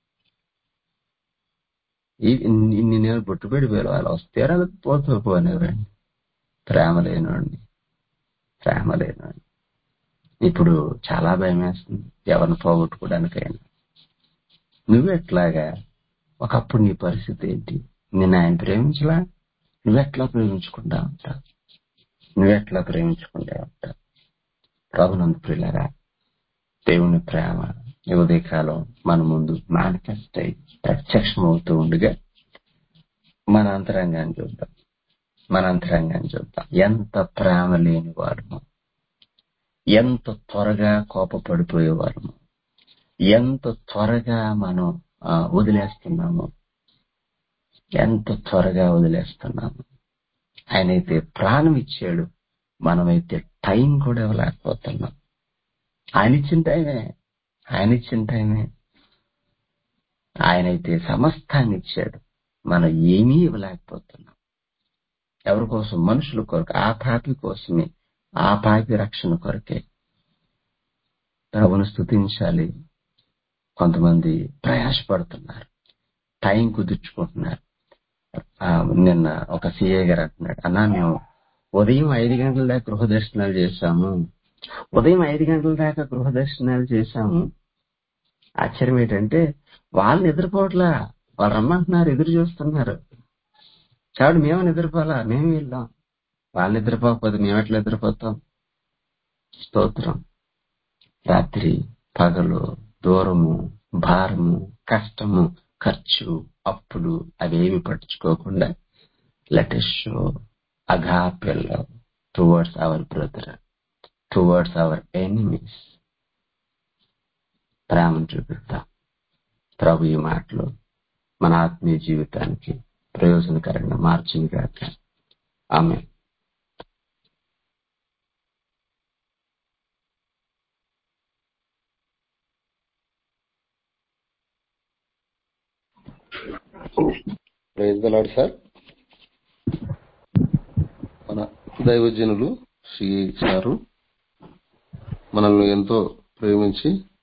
ఈ- ని- నిన్నేమైనా బొట్టు పెట్టి పిలవాలా వస్తే రాదు పోతూ పో అనేవాడిని ప్రేమ లేనివాడిని ప్రేమ లేనివాడిని ఇప్పుడు చాలా భయం వేస్తుంది ఎవరిని పోగొట్టుకోవడానికైనా నువ్వెట్లాగా ఒకప్పుడు నీ పరిస్థితి ఏంటి నిన్ను ఆయన ప్రేమించలా నువ్వెట్లా ప్రేమించుకుంటా ఉంటావు నువ్వెట్లా ప్రేమించుకుంటా ఉంటావు ప్రభునందు ప్రియులరా దేవుని ప్రేమ ఈ ఉదయకాలం మన ముందు మేనిఫెస్ట్ అయి ప్రత్యక్షం అవుతూ ఉండగా మన అంతరంగాన్ని చూద్దాం మన అంతరంగాన్ని చూద్దాం ఎంత ప్రేమ లేని వారము ఎంత త్వరగా కోపపడిపోయేవారము ఎంత త్వరగా మనం ఆ, వదిలేస్తున్నాము ఎంత త్వరగా వదిలేస్తున్నాము ఆయన అయితే ప్రాణం ఇచ్చాడు మనమైతే టైం కూడా ఇవ్వలేకపోతున్నాం ఆయన ఇచ్చిన టైమే ఆయన ఇచ్చిన టైమే ఆయనైతే సమస్తాన్ని ఇచ్చాడు మనం ఏమీ ఇవ్వలేకపోతున్నాం ఎవరి కోసం మనుషుల కొరకు ఆ పాపి కోసమే ఆ పాపి రక్షణ కొరకే ప్రభును స్థుతించాలి కొంతమంది ప్రయాసపడుతున్నారు టైం కుదుర్చుకుంటున్నారు ఆ, నిన్న ఒక సిఏ గారు అంటున్నాడు అన్నా మేము ఉదయం ఐదు గంటల దాకా గృహ దర్శనాలు చేశాము ఉదయం ఐదు గంటల దాకా గృహ దర్శనాలు చేశాము ఆశ్చర్యం ఏంటంటే వాళ్ళు నిద్రపోవట్లా వాళ్ళు రమ్మంటున్నారు ఎదురు చూస్తున్నారు కాబట్టి మేము నిద్రపోలా మేము వెళ్దాం వాళ్ళు నిద్రపోకపోతే మేము ఎట్లా నిద్రపోతాం స్తోత్రం రాత్రి పగలు దూరము భారము కష్టము ఖర్చు అప్పులు అవేమి పట్టించుకోకుండా లెట్ షో అగాపెల్ towards our brother towards our enemies ప్రేమను చూపిద్దాం ప్రభు ఈ మాటలు మన ఆత్మీయ జీవితానికి ప్రయోజనకరంగా మార్చింది కాక ఆమె
ప్రైజ్ దలాడు సార్ మన దైవజనులు శ్రీ సారు మనల్ని ఎంతో ప్రేమించి